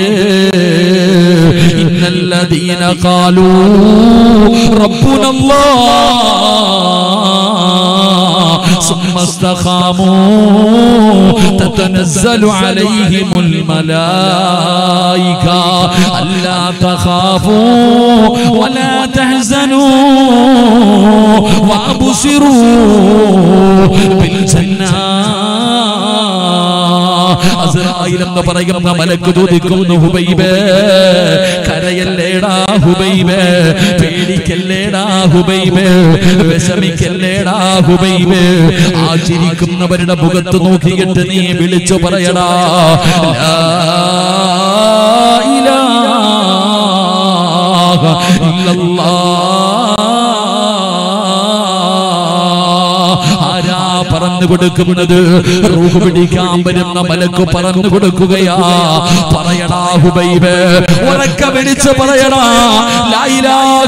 ഇന്നല്ലദീന ഖാലൂ റബ്ബുന ثم استقاموا تتنزل عليهم الملائكة ألا تخافوا ولا تحزنوا وأبصروا بالجنة അസ്രായിൽ എന്ന് പറയുന്ന മലക്ക് ചോദിക്കുന്നു ഹുബൈബേ കരയല്ലേടാ ഹുബൈബേ പേടിക്കല്ലേടാ ഹുബൈബേ വിഷമിക്കല്ലേടാ ഹുബൈബേ ആ ചിരിക്കുന്നവരുടെ മുഖത്ത് നോക്കിയിട്ട് നീ വിളിച്ചു പറയടാ ലാ ഇലാഹ ഇല്ലല്ലാഹ് ആരാ പറഞ്ഞു കൊടുക്കുന്നത് റൂഹ് പിടിക്കാൻ വരുന്ന മലക്ക് പറഞ്ഞു കൊടുക്കുകയാ പറയടാ ഹുബൈബ് ഉറക്ക വിളിച്ച് പറയടാ ലാ ഇലാഹ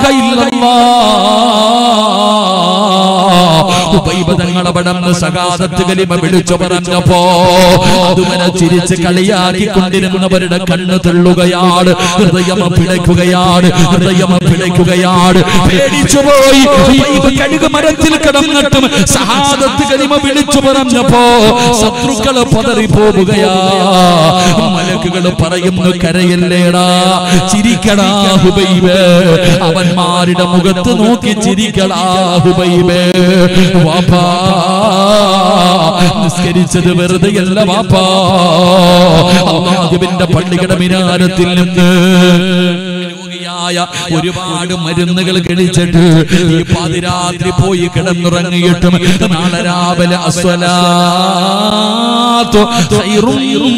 ഉബൈബ് തങ്ങളെ പടന്ന് സകാതത്ത് കലിമ വിളിച്ചു പറഞ്ഞപ്പോ അതുവരെ ചിരിച്ച് കളിയാക്കിക്കൊണ്ടിരുന്നവരുടെ കണ്ണ് തെള്ളുകയാണ് ഹൃദയം പിടയ്ക്കുകയാണ് ഹൃദയം പിടയ്ക്കുകയാണ് പേടിച്ചുപോയി ഉബൈബ് കഴുക് മരത്തിൽ കിടന്നിട്ടും സഹാദത്ത് കലിമ വിളിച്ചു പറഞ്ഞപ്പോ ശത്രുക്കള് പതറി പോവുകയാ മലക്കുകൾ പറയുന്നു കരയല്ലേടാ ചിരിക്കടാ ഹുബൈബ് അവന്മാരുടെ മുഖത്ത് നോക്കി ചിരിക്കടാ ഹുബൈബ് വാപ്പാ നിസ്കരിച്ചത് വെറുതെയല്ല വാപ്പാ അള്ളാഹുവിന്റെ പള്ളിയുടെ മിനാരത്തിൽ നിന്ന് രോഗിയായ ഒരുപാട് മരുന്നുകൾ കഴിച്ചിട്ട് ഈ പാതിരാത്രി പോയി കിടന്നുറങ്ങിയിട്ടും നാളെ രാവിലെ അസ്വലാത്തു ഖൈറും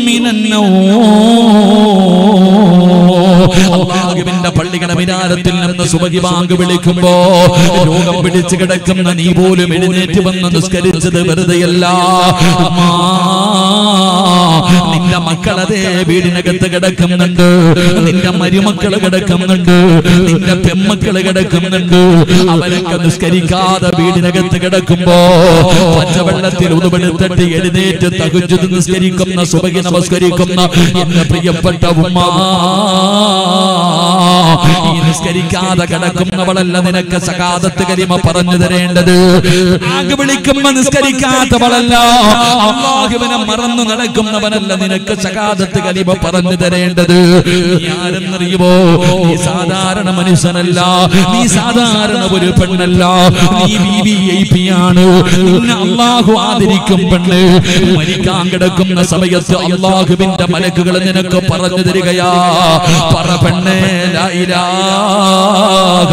മിനന്നൗം അള്ളാഹുവിന്റെ പള്ളിയുടെ മിനാരത്തിൽ നിന്ന് സുബഹി ബാങ്ക് വിളിക്കുമ്പോ രോഗം പിടിച്ചു കിടക്കുന്ന നീ പോലും എഴുന്നേറ്റ് വന്ന് നിസ്കരിച്ചത് വെറുതെയല്ല അമ്മാ, നിന്റെ മക്കളതേ വീടിനകത്ത് കിടക്കുന്നുണ്ട് നിന്റെ മരുമക്കള് കിടക്കുന്നുണ്ട് നിന്റെ പെമ്മക്കള് കിടക്കുന്നുണ്ട് അവരൊക്കെ നിസ്കരിക്കാതെ വീടിനകത്ത് കിടക്കുമ്പോ പച്ചവെള്ളത്തിൽ ഉതുപെടുത്തിട്ട് എഴുന്നേറ്റ് തകുജു നിസ്കരിക്കുന്ന സുബഹി നമസ്കരിക്കുന്ന എന്റെ പ്രിയപ്പെട്ട ഉമ്മ ഈ നിസ്കരിക്കാതെ കിടക്കുന്നവളല്ല നിനക്ക് സകാതത്ത് കരിമ പറഞ്ഞു തരേണ്ടത് ആകെ വിളിക്കുമ്പോ നിസ്കരിക്കാത്തവളല്ല അള്ളാഹുവിനെ മറന്നു നടക്കുന്നവനല്ല നിനക്ക് സകാതത്ത് കലിമ പറഞ്ഞു തരേണ്ടത് നീ ആരെന്നറിയുമോ നീ സാധാരണ മനുഷ്യനല്ല നീ സാധാരണ ഒരു പെണ്ണല്ല നീ വി വി ഐ പി ആണ് നിന്നെ അള്ളാഹു ആദരിക്കും പെണ്ണ് മരിക്കാൻ കിടക്കുന്ന സമയത്ത് അള്ളാഹുവിന്റെ മലക്കുകൾ നിനക്ക് പറഞ്ഞു തരികയാ പറ പെണ്ണേ ലാ ഇലാഹ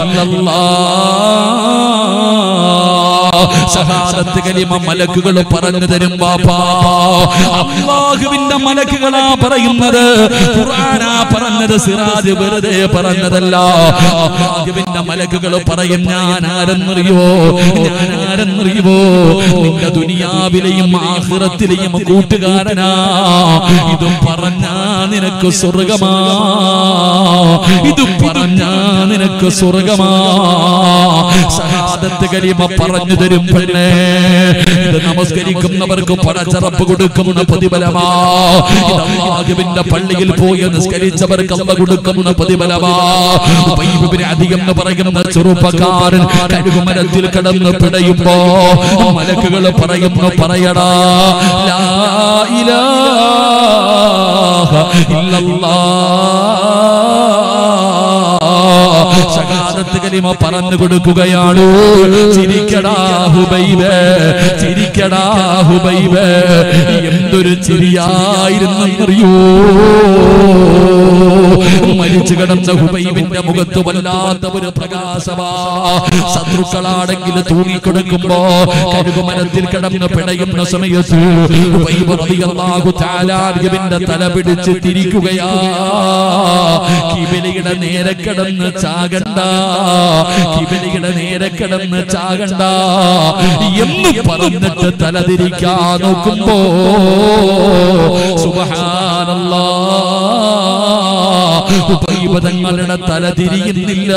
ഇല്ലല്ലാഹ് ഷഹാദത്ത് കലിമ മലക്കുകൾ പറഞ്ഞു തരും ബാപ്പാ അള്ളാഹുവിന്റെ മലക്കുകളാ പറയുന്നത് ഖുർആനാ പറഞ്ഞത് സിറാജ് വെറുതെ പറഞ്ഞതല്ല അള്ളാഹുവിന്റെ മലക്കുകൾ പറയും ഞാൻ ആരെന്നറിയോ ഞാൻ ആരെന്നറിയോ നിന്റെ ദുനിയാവിലെയും ആഖിറത്തിലെയും കൂട്ടുകാരനാ ഇതും പറഞ്ഞാ നിനക്ക് സ്വർഗമാ ഇത് പറഞ്ഞാ നിനക്ക് സ്വർഗമാ ഷഹാദത്ത് കലിമ പറഞ്ഞു തരും പെണ്ണേ ഇത് നമസ്കരിക്കുന്നവർക്ക് പടച്ചറപ്പ് കൊടുക്കുന്ന പ്രതിഫലമാ ഇത് അള്ളാഹുവിന്റെ പള്ളിയിൽ പോയി നിസ്കരിച്ചവർക്ക് അള്ള കൊടുക്കുന്ന പ്രതിഫലമാ ബൈബിളിന് അധികം എന്ന് പറയുന്ന ചെറുപ്പക്കാരൻ കഴുകുമരത്തിൽ കിടന്ന് പിടയുമ്പോ മലക്കുകൾ പറയുന്നു പറയടാ ലാ ഇലാഹ ഇല്ലല്ലാഹ് ഷഹാദത്ത് കലിമ പറഞ്ഞു കൊടുക്കുകയാണ് ചിരിക്കടാ ഹുബൈബ് ചിരിക്കടാ ഹുബൈബ് എന്തൊരു ചിരിയായിരുന്നറിയോ മരിച്ചു കിടന്ന ഹുബൈബിന്റെ മുഖത്ത് വല്ലാത്ത ഒരു പ്രകാശമാ ശത്രുക്കളാണെങ്കിൽ തൂങ്ങിക്കൊടുക്കുമ്പോ കരുകുമരത്തിൽ കിടന്ന് പിടയുന്ന സമയത്ത് ഹുബൈബ് റളിയല്ലാഹു തആല അർജുബിന്റെ തല പിടിച്ച് തിരിക്കുകയാ കിബിലിയുടെ നേരെ കിടന്ന് ചാകണ്ട കിബിലിയുടെ നേരെ കിടന്ന് ചാകണ്ട എന്ന് പറഞ്ഞിട്ട് തല തിരിക്കാൻ നോക്കുമ്പോ സുബഹാനല്ലാ തങ്ങളുടെ തല തിരിയുന്നില്ല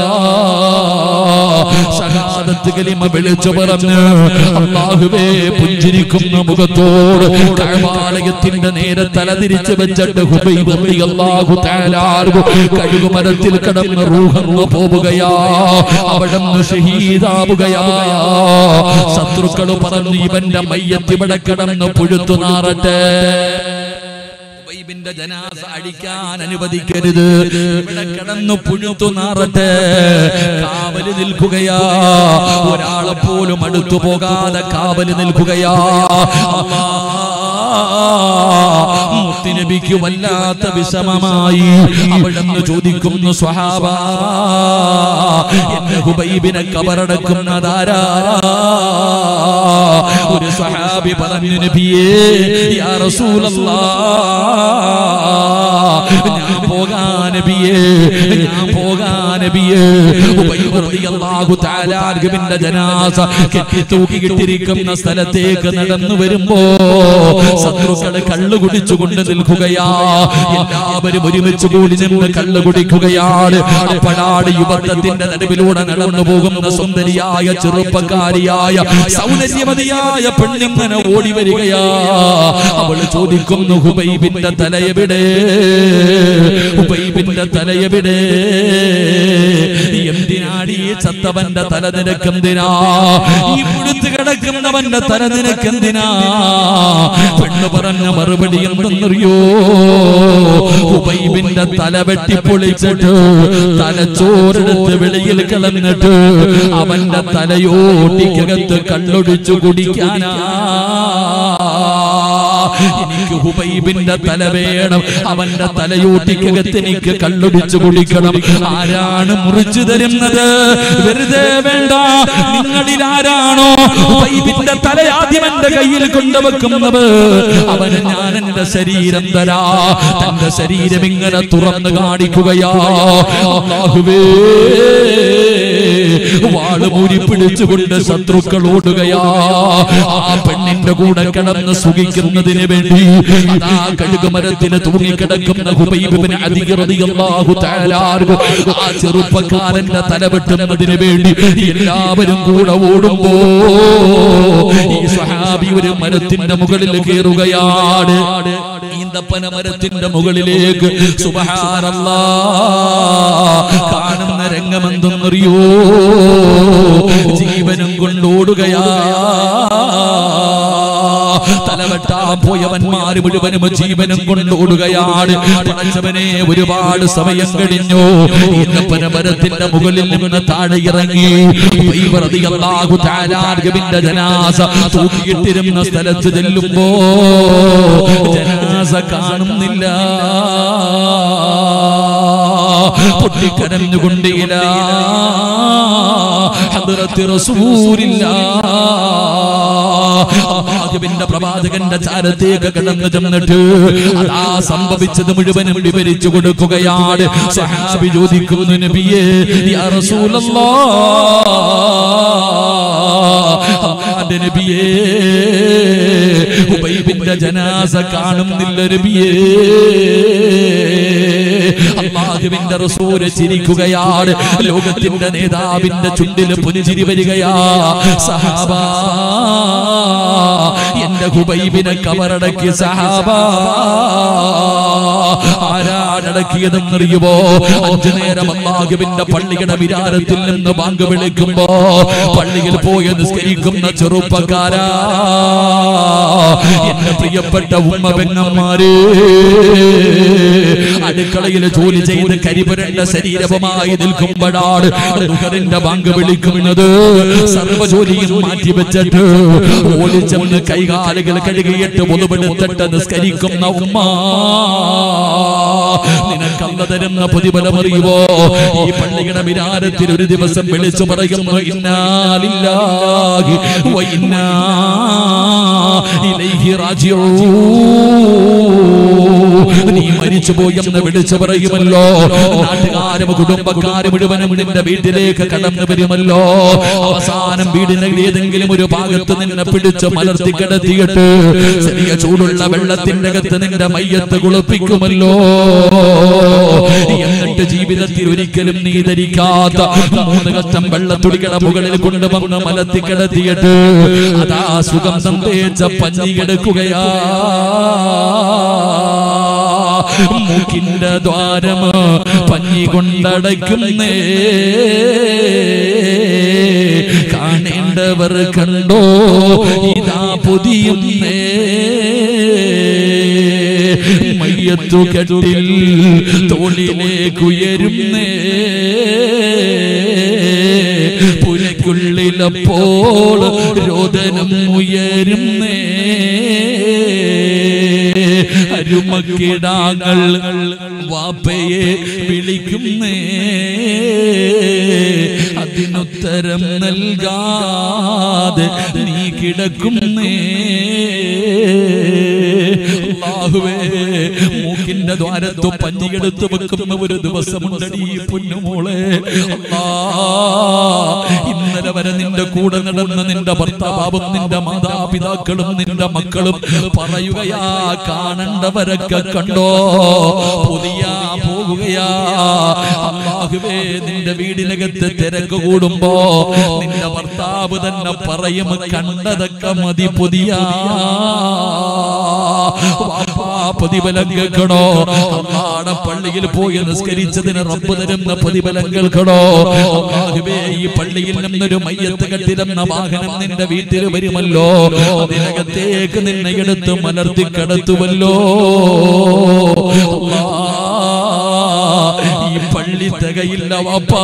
ഷഹാദത്ത് കലിമ വിളിച്ചു പറഞ്ഞ് അള്ളാഹുവേ പുഞ്ചിരിക്കുന്ന മുഖത്തോട് കഴവാലയത്തിന്റെ നേരെ തല തിരിച്ചു വെച്ചിട്ട് ഹുബൈബ് റളിയല്ലാഹു തആല കഴുകുമരത്തിൽ കിടന്ന് റൂഹങ്ങ് പോവുകയാ അവിടെ നിന്ന് ഷഹീദാവുകയാ ശത്രുക്കൾ പറഞ്ഞു ഇവന്റെ മയ്യത്ത് ഇവിടെ കിടന്ന് പുഴുത്തു നാറട്ടെ ഹുബൈബിന്റെ ജനാസ അടിക്കാൻ അനുവദിക്കരുത് ഇവിടെ കിടന്നു പുഴുത്തു നാറട്ടെ കാവല് നിൽക്കുകയാ ഒരാളെ പോലും അടുത്തു പോകാതെ കാവല് നിൽക്കുകയാ അല്ലാ, മുത്തുനബിക്ക് വല്ലാത്ത വിഷമമായി അവിടെന്ന് ചോദിക്കുന്നു സ്വഹാബ എന്റെ ഹുബൈബിനെ കബറടക്കുന്നതാരാ ഒരു സ്വഹാബി പറഞ്ഞു നബിയേ യാ റസൂലല്ലാ ഞാൻ പോകാ നബിയേ ഞാൻ പോകാ നബിയേ ഉബൈബ് റളിയല്ലാഹു തആല അർഗബിന്റെ ജനാസ കെട്ടി തൂക്കിയിട്ടിരിക്കുന്ന സ്ഥലത്തേക്ക് നടന്നു വരുമ്പോ ശത്രുക്കള് കള്ളു കുടിച്ചുകൊണ്ട് നിൽക്കുകയാ എല്ലാവരും ഒരുമിച്ച് കൂടി നിന്ന് കള്ളു കുടിക്കുകയാണ് അപ്പോഴാണ് യുവത്വത്തിന്റെ നടുവിലൂടെ നടന്നു പോകുന്ന സുന്ദരിയായ ചെറുപ്പക്കാരിയായ സൗന്ദര്യമതിയായ പെണ്ണിങ്ങനെ ഓടി വരികയാ അവള് ചോദിക്കുന്നു ഹുബൈബിന്റെ തലയെവിടെ ഹുബൈബിന്റെ തലയെവിടെ എന്തിനാടി ഈ ചത്തവന്റെ തല നിനക്കെന്തിനാ ഈ പുഴുത്ത് കിടക്കുന്നവന്റെ തല നിനക്കെന്തിനാ പെണ്ണ് പറഞ്ഞ മറുപടി എന്തെന്നറിയോ ഹുബൈബിന്റെ തല വെട്ടിപ്പൊളിച്ചിട്ട് തലച്ചോറെടുത്ത് വെളിയിൽ കളഞ്ഞിട്ട് അവന്റെ തലയോട്ടിക്കകത്ത് കള്ളൊടിച്ചു കുടിക്കാനാ എനിക്ക് ഹുബൈബിന്റെ തല വേണം അവന്റെ തലയൂട്ടിക്കകത്ത് എനിക്ക് കള്ളുടിച്ചു കുടിക്കണം ആരാണ് മുറിച്ചു തരുന്നത് വെറുതെ വേണ്ട നിങ്ങളിൽ ആരാണോ ഹുബൈബിന്റെ തല ആദ്യം എന്റെ കയ്യിൽ കൊണ്ടുവെക്കുന്നത് അവന് ഞാൻ എന്റെ ശരീരം തരാ തന്റെ ശരീരം ഇങ്ങനെ തുറന്നു കാണിക്കുകയാ അല്ലാഹുവേ വാള് മൂരി പിടിച്ചുകൊണ്ട് ശത്രുക്കൾ ഓടുകയാ ആ പെണ്ണിന്റെ കൂടെ കിടന്ന് സുഖിക്കുന്നതിന് വേണ്ടി അതാ കഴുകുമരത്തിന് തൂങ്ങിക്കിടക്കുന്ന ഹുബൈബിന് അധികൃതിയല്ലാഹു തആലാർഹു ആ ചെറുപ്പക്കാരന്റെ തല വെട്ടുന്നതിന് വേണ്ടി എല്ലാവരും കൂടെ ഓടുമ്പോ ഈ സ്വഹാബി ഒരു മരത്തിന്റെ മുകളിൽ കയറുകയാണ് ഈന്തപ്പന മരത്തിന്റെ മുകളിലേക്ക് സുബഹാനല്ലാ കാണുന്ന രംഗമെന്തെന്നറിയോ ജീവനും കൊണ്ടോടുകയാ തലവെട്ടാൻ പോയവന്മാര് മുഴുവനും ജീവനും കൊണ്ടോടുകയാണ് പടച്ചവനെ ഒരുപാട് സമയം കഴിഞ്ഞു ഈന്തപ്പന മരത്തിന്റെ മുകളിൽ നിന്ന് താഴെ ഇറങ്ങി അള്ളാഹു താലാർഗവിന്റെ ജനാസ തൂക്കിയിട്ടിരുന്ന സ്ഥലത്ത് ചെല്ലുമ്പോ ജനാസ കാണുന്നില്ല പൊട്ടിക്കരഞ്ഞുകൊണ്ടില്ല ഹദ്റത്ത് റസൂലില്ല അള്ളാഹുവിന്റെ പ്രവാചകന്റെ ചാരത്തേക്ക് കടന്നു ചെന്നിട്ട് അതാ സംഭവിച്ചത് മുഴുവനും വിവരിച്ചു കൊടുക്കുകയാണ് സഹാബി ചോദിക്കുന്നു നബിയേ യാ റസൂലല്ലാ അള്ളാന്റെ നബിയേ ഉബൈബിന്റെ ജനാസ കാണുന്നില്ല നബിയേ അള്ളാഹുവിന്റെ റസൂല് ചിരിക്കുകയാണ് ലോകത്തിന്റെ നേതാവിന്റെ ചുണ്ടിൽ പുഞ്ചിരി വരികയാ സഹാബ എന്റെ ഹുബൈബിനെ കവറടക്കി സഹാബ ആരാടക്കിയതെന്നറിയുമോ അഞ്ചു നേരം അള്ളാഹുവിന്റെ പള്ളിയുടെ വിരാരത്തിൽ നിന്ന് ബാങ്ക് വിളിക്കുമ്പോ പള്ളിയിൽ പോയി നിസ്കരിക്കുന്ന ചെറുപ്പക്കാരാ എന്റെ പ്രിയപ്പെട്ട ഉമ്മ പെങ്ങന്മാര് അടുക്കളയിൽ ജോലി ചെയ്ത് കരിപുരണ്ട ശരീരവുമായി നിൽക്കുമ്പോഴാണ് ദുഹറിന്റെ ബാങ്ക് വിളിക്കുന്നത് സർവ്വ ജോലിയും മാറ്റി വെച്ചിട്ട് ഓടിച്ചെന്ന് കൈകാലുകൾ കഴുകിയിട്ട് മുതുപെടുത്തിട്ട് നിസ്കരിക്കുന്ന ഉമ്മ നിനക്കല്ല തരുന്ന പ്രതിഫലമറിയുവോ ഈ പള്ളിയുടെ മിനാരത്തിൽ ഒരു ദിവസം വിളിച്ചു പറയുന്നു ഇന്നാലില്ലാഹി വ ഇന്നാ ഇലൈഹി റാജിഊൻ നീ മരിച്ചു പോയെന്ന് വിളിച്ചു പറയുമല്ലോ നാട്ടുകാരും കുടുംബക്കാരും മുഴുവനും നിന്റെ വീട്ടിലേക്ക് കടന്നു വരുമല്ലോ അവസാനം വീടിന് ഏതെങ്കിലും ഒരു ഭാഗത്ത് നിന്നെ പിടിച്ച് മലർത്തി കിടത്തിയിട്ട് ചെറിയ ചൂടുള്ള വെള്ളത്തിന്റെ അകത്ത് നിന്റെ മയ്യത്ത് കുളിപ്പിക്കുമല്ലോ എന്നിട്ട് ജീവിതത്തിൽ ഒരിക്കലും നീ ധരിക്കാത്ത മൂന്ന് കഷ്ടം വെള്ളത്തുടികളുടെ മുകളിൽ കൊണ്ടുവന്ന് മലത്തി കിടത്തിയിട്ട് അതാ സുഗന്ധം തേച്ച പഞ്ഞി കിടക്കുകയാ മൂക്കിന്റെ ദ്വാരം പഞ്ഞി കൊണ്ടടയ്ക്കുന്നേ കാണേണ്ടവർ കണ്ടോ ഇതാ പുതിയുന്നേ മയ്യത്തു കെട്ടിൽ തോളിലേക്കുയരുന്നേ പുരയ്ക്കുള്ളിലപ്പോൾ രോദനം ഉയരുന്നേ അരുമക്കിടാങ്ങൾ വാപ്പയെ വിളിക്കുന്നേ അതിനുത്തരം നൽകാതെ നീ കിടക്കുന്നേ അല്ലാഹുവേ മൂക്കിന്റെ ദ്വാരത്തു പഞ്ഞിയെടുത്ത് വെക്കുന്ന ഒരു ദിവസമുണ്ടടി ഈ പൊന്നുമോളെ അല്ലാ ഇന്നലെ വരെ നിന്റെ കൂടെ നടന്ന നിന്റെ ഭർത്താവും നിന്റെ മാതാപിതാക്കളും നിന്റെ മക്കളും പറയുകയാ കാണണ്ടവരൊക്കെ കണ്ടോ പുതിയ പോകുകയാ അല്ലാഹുവേ നിന്റെ വീടിനകത്ത് തിരക്ക് കൂടുമ്പോ നിന്റെ ഭർത്താവ് തന്നെ പറയും കണ്ടതൊക്കെ മതി പുതിയ വാപ്പാ, പ്രതിഫലം കേൾക്കണോ അമ്മാടെ പള്ളിയിൽ പോയി നിസ്കരിച്ചതിന് റബ്ബ് തരുന്ന പ്രതിഫലം കേൾക്കണോ അല്ലാഹുവേ, ഈ പള്ളിയിൽ നിന്നൊരു മയ്യത്ത് കെട്ടിരുന്ന വാഹനം നിന്റെ വീട്ടിൽ വരുമല്ലോ അതിനകത്തേക്ക് നിന്നെ എടുത്ത് മലർത്തി കിടത്തുമല്ലോ അല്ലാ, ഈ പള്ളി തികയില്ല വാപ്പാ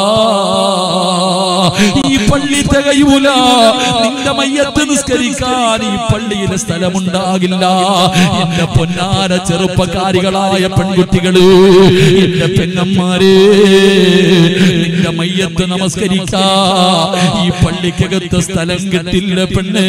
ഈ പള്ളി തികയൂല നിന്റെ മയ്യത്ത് നിസ്കരിക്കാൻ ഈ പള്ളിയിൽ സ്ഥലമുണ്ടാകില്ല എന്റെ പൊന്നാര ചെറുപ്പക്കാരികളായ പെൺകുട്ടികള് എന്റെ പെങ്ങന്മാരെ നിന്റെ മയ്യത്ത് നമസ്കരിക്കാ ഈ പള്ളിക്കകത്ത് സ്ഥലം കിട്ടില്ല പെണ്ണേ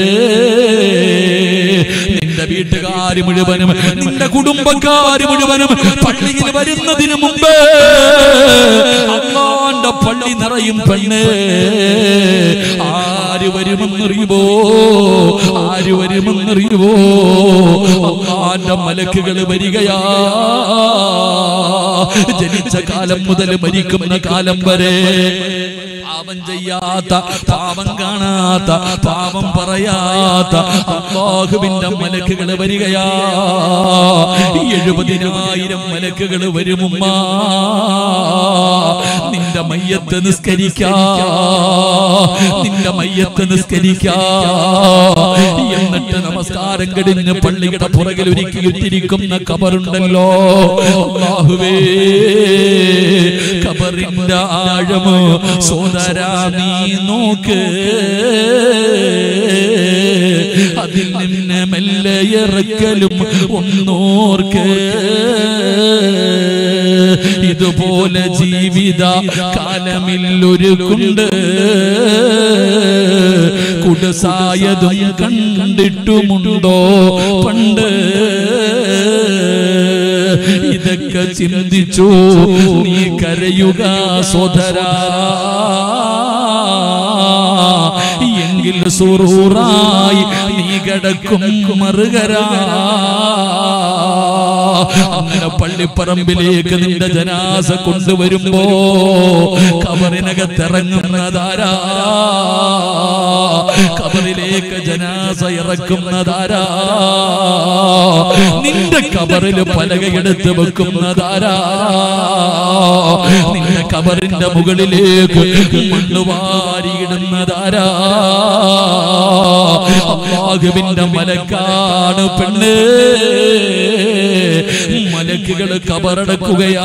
നിന്റെ വീട്ടുകാര് മുഴുവനും നിന്റെ കുടുംബക്കാര് മുഴുവനും പള്ളിയിൽ വരുന്നതിന് മുമ്പ് അള്ളാന്റെ പള്ളി നിറയും പെണ്ണ് ആര് വരുമെന്നറിയുമോ ആര് വരുമെന്നറിയുമോ അള്ളാന്റെ മലക്കുകൾ വരികയാ ജനിച്ച കാലം മുതൽ മരിക്കുന്ന കാലം വരെ പാപം ചെയ്യാത്ത പാപം കാണാത്ത പാപം പറയാത്ത അള്ളാഹുവിന്റെ മലക്കുകൾ വരികയാ എഴുപതിനായിരം മലക്കുകൾ വരുമുമ്മ നിന്റെ മയ്യത്ത് നിസ്കരിക്കാ നിന്റെ മയ്യത്ത് നിസ്കരിക്കാ എന്നിട്ട് നമസ്കാരം കഴിഞ്ഞ് പള്ളിയുടെ പുറകിൽ ഒരുക്കി ഇട്ടിരിക്കുന്ന കബറുണ്ടല്ലോ അല്ലാഹുവേ കബറിന്റെ ആഴമോ സോദരാ നീ നോക്ക് അതിൽ നിന്ന് മെല്ലെ ഇറക്കലും ഒന്നോർക്ക് ഇതുപോലെ ജീവിത കാലമില്ലൊരു കുണ്ട് കുടസായതും കണ്ടിട്ടുമുണ്ടോ പണ്ട് ഇതൊക്കെ ചിന്തിച്ചു നീ കരയുക സോദരാ എങ്കിൽ സുറൂറായി നീ കിടക്കും മറുകരാ അങ്ങനെ പള്ളിപ്പറമ്പിലേക്ക് നിന്റെ ജനാസ കൊണ്ടുവരുമ്പോ കബറിനകത്തിറങ്ങുന്നതാരാ കബറിലേക്ക് ജനാസ ഇറക്കുന്നതാരാ നിന്റെ കബറിൽ പലകയെടുത്ത് വെക്കുന്നതാരാ നിന്റെ കബറിന്റെ മുകളിലേക്ക് മണ്ണ് വാരിയിടുന്നതാരാ അള്ളാഹുവിന്റെ മലക്കാണ് പെണ്ണ് മലക്കുകൾ കബറടക്കുകയാ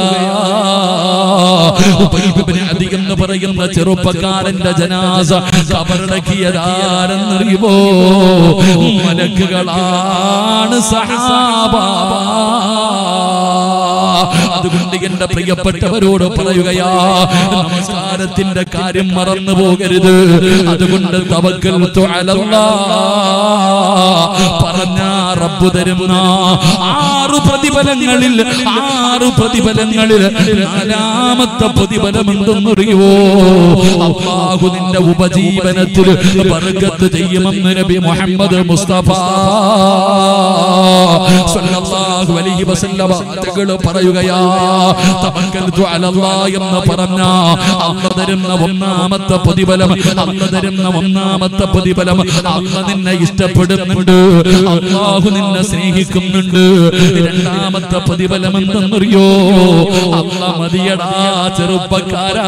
ഉപരിപ്പിന് അധികം എന്ന് പറയുന്ന ചെറുപ്പക്കാരന്റെ ജനാസ കബറടക്കിയതാരെന്നറിയുമോ മലക്കുകളാണ് സഹാബ അതുകൊണ്ട് എന്റെ പ്രിയപ്പെട്ടവരോട് പറയുകയാ നമസ്കാരത്തിന്റെ കാര്യം മറന്നു പോകരുത് അതുകൊണ്ട് തവക്കൽ പറഞ്ഞ റബ്ബു തരുന്ന ആറു പ്രതിഫലങ്ങളിൽ ആറു പ്രതിഫലങ്ങളിൽ നാലാമത്തെ പ്രതിഫലം എന്തെന്നറിയുവോ അള്ളാഹു നിന്റെ ഉപജീവനത്തിൽ ബർക്കത്ത് ചെയ്യുമെന്ന് നബി മുഹമ്മദ് മുസ്തഫ സല്ലല്ലാഹു അലൈഹി വസല്ലമ തങ്ങൾ പറയുകയാ തവക്കൽതു അലല്ലാഹ് എന്ന് പറഞ്ഞ അല്ല തരുന്ന ഒന്നാമത്തെ പ്രതിഫലം അല്ല തരുന്ന ഒന്നാമത്തെ പ്രതിഫലം അല്ല നിന്നെ ഇഷ്ടപ്പെടുന്നുണ്ട് അള്ളാഹു നിന്നെ സ്നേഹിക്കുന്നുണ്ട് രണ്ടാമത്തെ പ്രതിഫലം എന്തെന്നറിയോ അല്ല മതിയടാ ചെറുപ്പക്കാരാ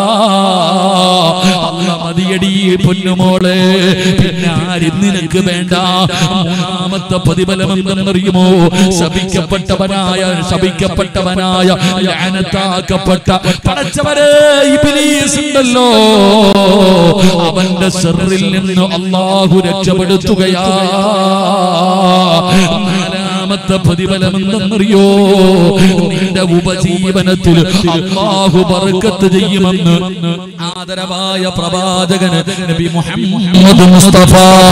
അല്ല മതിയടി പൊന്നുമോളെ പിന്നെ ആരും നിനക്ക് വേണ്ട മൂന്നാമത്തെ പ്രതിഫലം എന്തെന്നറിയുമോ ശപിക്കപ്പെട്ടവനായ ശപിക്കപ്പെട്ടവനായ ലാനത്താക്കപ്പെട്ട പടച്ചവരെ ഇബ്ലീസ് ഉണ്ടല്ലോ അവന്റെ സെറിൽ നിന്ന് അള്ളാഹു രക്ഷപ്പെടുത്തുകയാ നാലാമത്തെ പ്രതിഫലം എന്തെന്നറിയോ നിന്റെ ഉപജീവനത്തിൽ അള്ളാഹു ബർക്കത്ത് ചെയ്യുമെന്ന് ആദരവായ പ്രവാചകന് നബി മുഹമ്മദ് മുസ്തഫ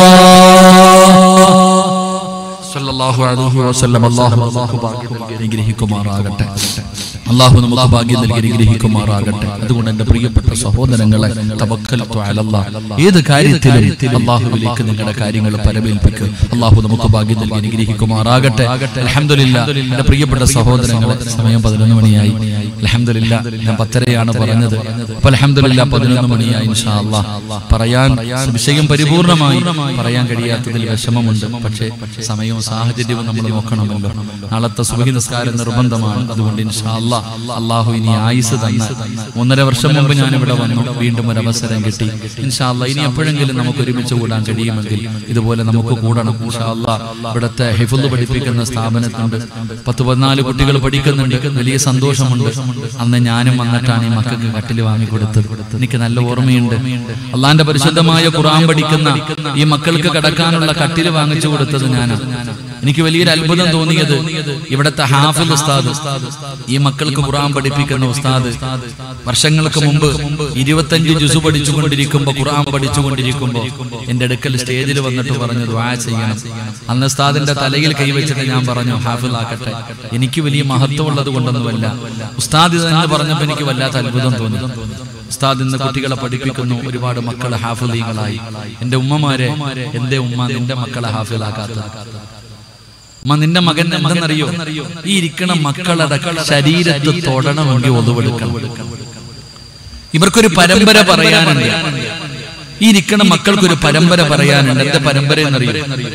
സല്ലല്ലാഹു അലൈഹി വസല്ലം അല്ലാഹു അല്ലാഹു ഭാഗ്യം നൽകി അനുഗ്രഹിക്കുമാറാകട്ടെ അള്ളാഹു നമുക്ക് ഭാഗ്യം നൽകി അനുഗ്രഹിക്കുമാറാകട്ടെ അതുകൊണ്ട് എന്റെ പ്രിയപ്പെട്ട സഹോദരങ്ങളെ തവക്കൽത്തു അലല്ലാഹ് ഏത് കാര്യത്തിലും അള്ളാഹുവിലേക്ക് നിങ്ങളുടെ കാര്യങ്ങൾ പരമേൽപ്പിക്കുക അള്ളാഹു നമുക്ക് ഭാഗ്യം നൽകി അനുഗ്രഹിക്കുമാറാകട്ടെ അലഹമില്ല എന്റെ പ്രിയപ്പെട്ട സഹോദരങ്ങളെ സമയം പതിനൊന്ന് മണിയായി അലഹമില്ല ഞാൻ പത്തരയാണ് പറഞ്ഞത് അപ്പൊ അലഹമില്ല പതിനൊന്ന് മണിയായി ഇൻഷാ അല്ലാഹ് പറയാൻ വിഷയം പരിപൂർണമായി പറയാൻ കഴിയാത്തതിൽ വിഷമമുണ്ട് പക്ഷേ സമയവും സാഹചര്യവും നമ്മൾ നോക്കണമല്ലോ നാളത്തെ സുബഹി നിസ്കാരം നിർബന്ധമാണ് അതുകൊണ്ട് ഇൻഷാ അല്ലാഹ് അള്ളാഹു ഇനി ആയുസ് തന്ന ഒന്നര വർഷം മുമ്പ് ഞാൻ ഇവിടെ വന്നു വീണ്ടും ഒരു അവസരം കിട്ടി ഇൻഷാ അല്ലാഹ് ഇനി എപ്പോഴെങ്കിലും നമുക്ക് ഒരുമിച്ച് കൂടാൻ കഴിയുമെങ്കിൽ ഇതുപോലെ നമുക്ക് കൂടണം ഇൻഷാ അല്ലാഹ് ഇവിടുത്തെ ഹിഫുൽ പഠിപ്പിക്കുന്ന സ്ഥാപനത്തിനുണ്ട് പത്ത് പതിനാല് കുട്ടികൾ പഠിക്കുന്നുണ്ട് വലിയ സന്തോഷമുണ്ട് അന്ന് ഞാനും വന്നിട്ടാണ് ഈ മക്കൾക്ക് കട്ടിൽ വാങ്ങിക്കൊടുത്തത് എനിക്ക് നല്ല ഓർമ്മയുണ്ട് അള്ളാന്റെ പരിശുദ്ധമായ ഖുർആൻ പഠിക്കുന്ന ഈ മക്കൾക്ക് കിടക്കാനുള്ള കട്ടിൽ വാങ്ങിച്ചു കൊടുത്തത് ഞാനാണ് എനിക്ക് വലിയൊരു അത്ഭുതം തോന്നിയത് ഇവിടുത്തെ ഹാഫിൽ ഉസ്താദ് ഈ മക്കൾക്ക് ഖുർആൻ പഠിപ്പിക്കുന്ന ഉസ്താദ് വർഷങ്ങൾക്ക് മുമ്പ് ഇരുപത്തഞ്ച് ജുസു പഠിച്ചുകൊണ്ടിരിക്കുമ്പോ ഖുർആൻ പഠിച്ചുകൊണ്ടിരിക്കുമ്പോ എന്റെ അടുക്കൽ സ്റ്റേജിൽ വന്നിട്ട് പറഞ്ഞു ദ്വാ ചെയ്യണം അന്ന് ഉസ്താദിന്റെ തലയിൽ കൈവച്ചിട്ട് ഞാൻ പറഞ്ഞു ഹാഫിൽ ആക്കട്ടെ എനിക്ക് വലിയ മഹത്വമുള്ളത് കൊണ്ടൊന്നുമല്ല ഉസ്താദ് ഇത് എന്ന് പറഞ്ഞപ്പോ എനിക്ക് വല്ലാത്ത അത്ഭുതം തോന്നി ഉസ്താദ് ഇന്ന് കുട്ടികളെ പഠിപ്പിക്കുന്നു ഒരുപാട് മക്കളെ ഹാഫിലീങ്ങളായി എന്റെ ഉമ്മമാരെ എന്റെ ഉമ്മ നിന്റെ മക്കളെ ഹാഫിലാക്കാത്ത ഉമ്മ നിന്റെ മകൻ എന്തെന്നറിയോ ഈ ഇരിക്കണ മക്കളുടെ ശരീരത്ത് തൊടണമെങ്കിൽ ഒതുവെടുക്കണം ഇവർക്കൊരു പരമ്പര പറയാനുണ്ട് ഈ ഇരിക്കണ മക്കൾക്കൊരു പരമ്പര പറയാനുണ്ട് എന്താ പരമ്പര എന്നറിയോ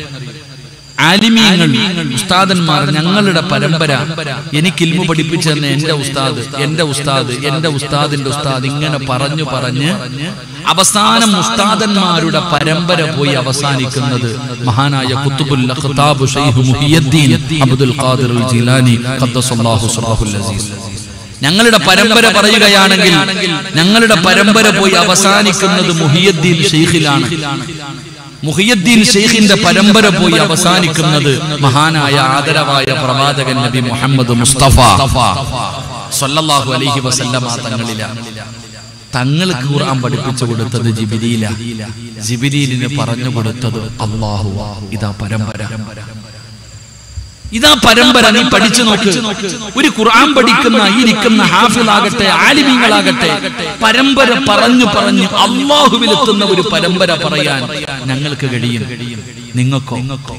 ആലിമീങ്ങൾ ഉസ്താദന്മാർ ഞങ്ങളുടെ പരമ്പര എനിക്ക് ഇൽമു പഠിപ്പിച്ചു തന്ന എന്റെ ഉസ്താദ് എന്റെ ഉസ്താദ് എന്റെ ഉസ്താദിന്റെ ഉസ്താദ് ഇങ്ങനെ പറഞ്ഞു പറഞ്ഞ് അവസാനം ഉസ്താദന്മാരുടെ പരമ്പര പോയി അവസാനിക്കുന്നത് മഹാനായ കുത്തുബുൽ അഖ്താബ് ശൈഖ് മുഹിയുദ്ദീൻ അബ്ദുൽ ഖാദിർ അൽ ജീലാനി ഖദ്ദസല്ലാഹു സിർറഹുൽ അസീസ് ഞങ്ങളുടെ പരമ്പര പറയുകയാണെങ്കിൽ ഞങ്ങളുടെ പരമ്പര പോയി അവസാനിക്കുന്നത് മുഹിയുദ്ദീൻ ഷെയ്ഖിലാണ് മുഹിയുദ്ദീൻ ഷെയ്ഖിന്റെ പരമ്പര പോയി അവസാനിക്കുന്നത് മഹാനായ ആദരവായ പ്രവാചകൻ നബി മുഹമ്മദ് മുസ്തഫ സല്ലല്ലാഹു അലൈഹി വസല്ലമ തങ്ങളിലാണ് തങ്ങൾക്ക് ഖുർആൻ പഠിപ്പിച്ചു കൊടുത്തത് ജിബിരിയില ജിബിരിയിലിന് പറഞ്ഞു കൊടുത്തത് അള്ളാഹു ഇതാ പരമ്പര ഇതാ പരമ്പര നീ പഠിച്ചു നോക്ക് ഒരു ഖുർആൻ പഠിക്കുന്ന ഈ ഇരിക്കുന്ന ഹാഫിളാകട്ടെ ആലിമീങ്ങളാകട്ടെ പരമ്പര പറഞ്ഞു പറഞ്ഞു അള്ളാഹുവിലെത്തുന്ന ഒരു പരമ്പര പറയാൻ ഞങ്ങൾക്ക് കഴിയും നിങ്ങൾക്കോ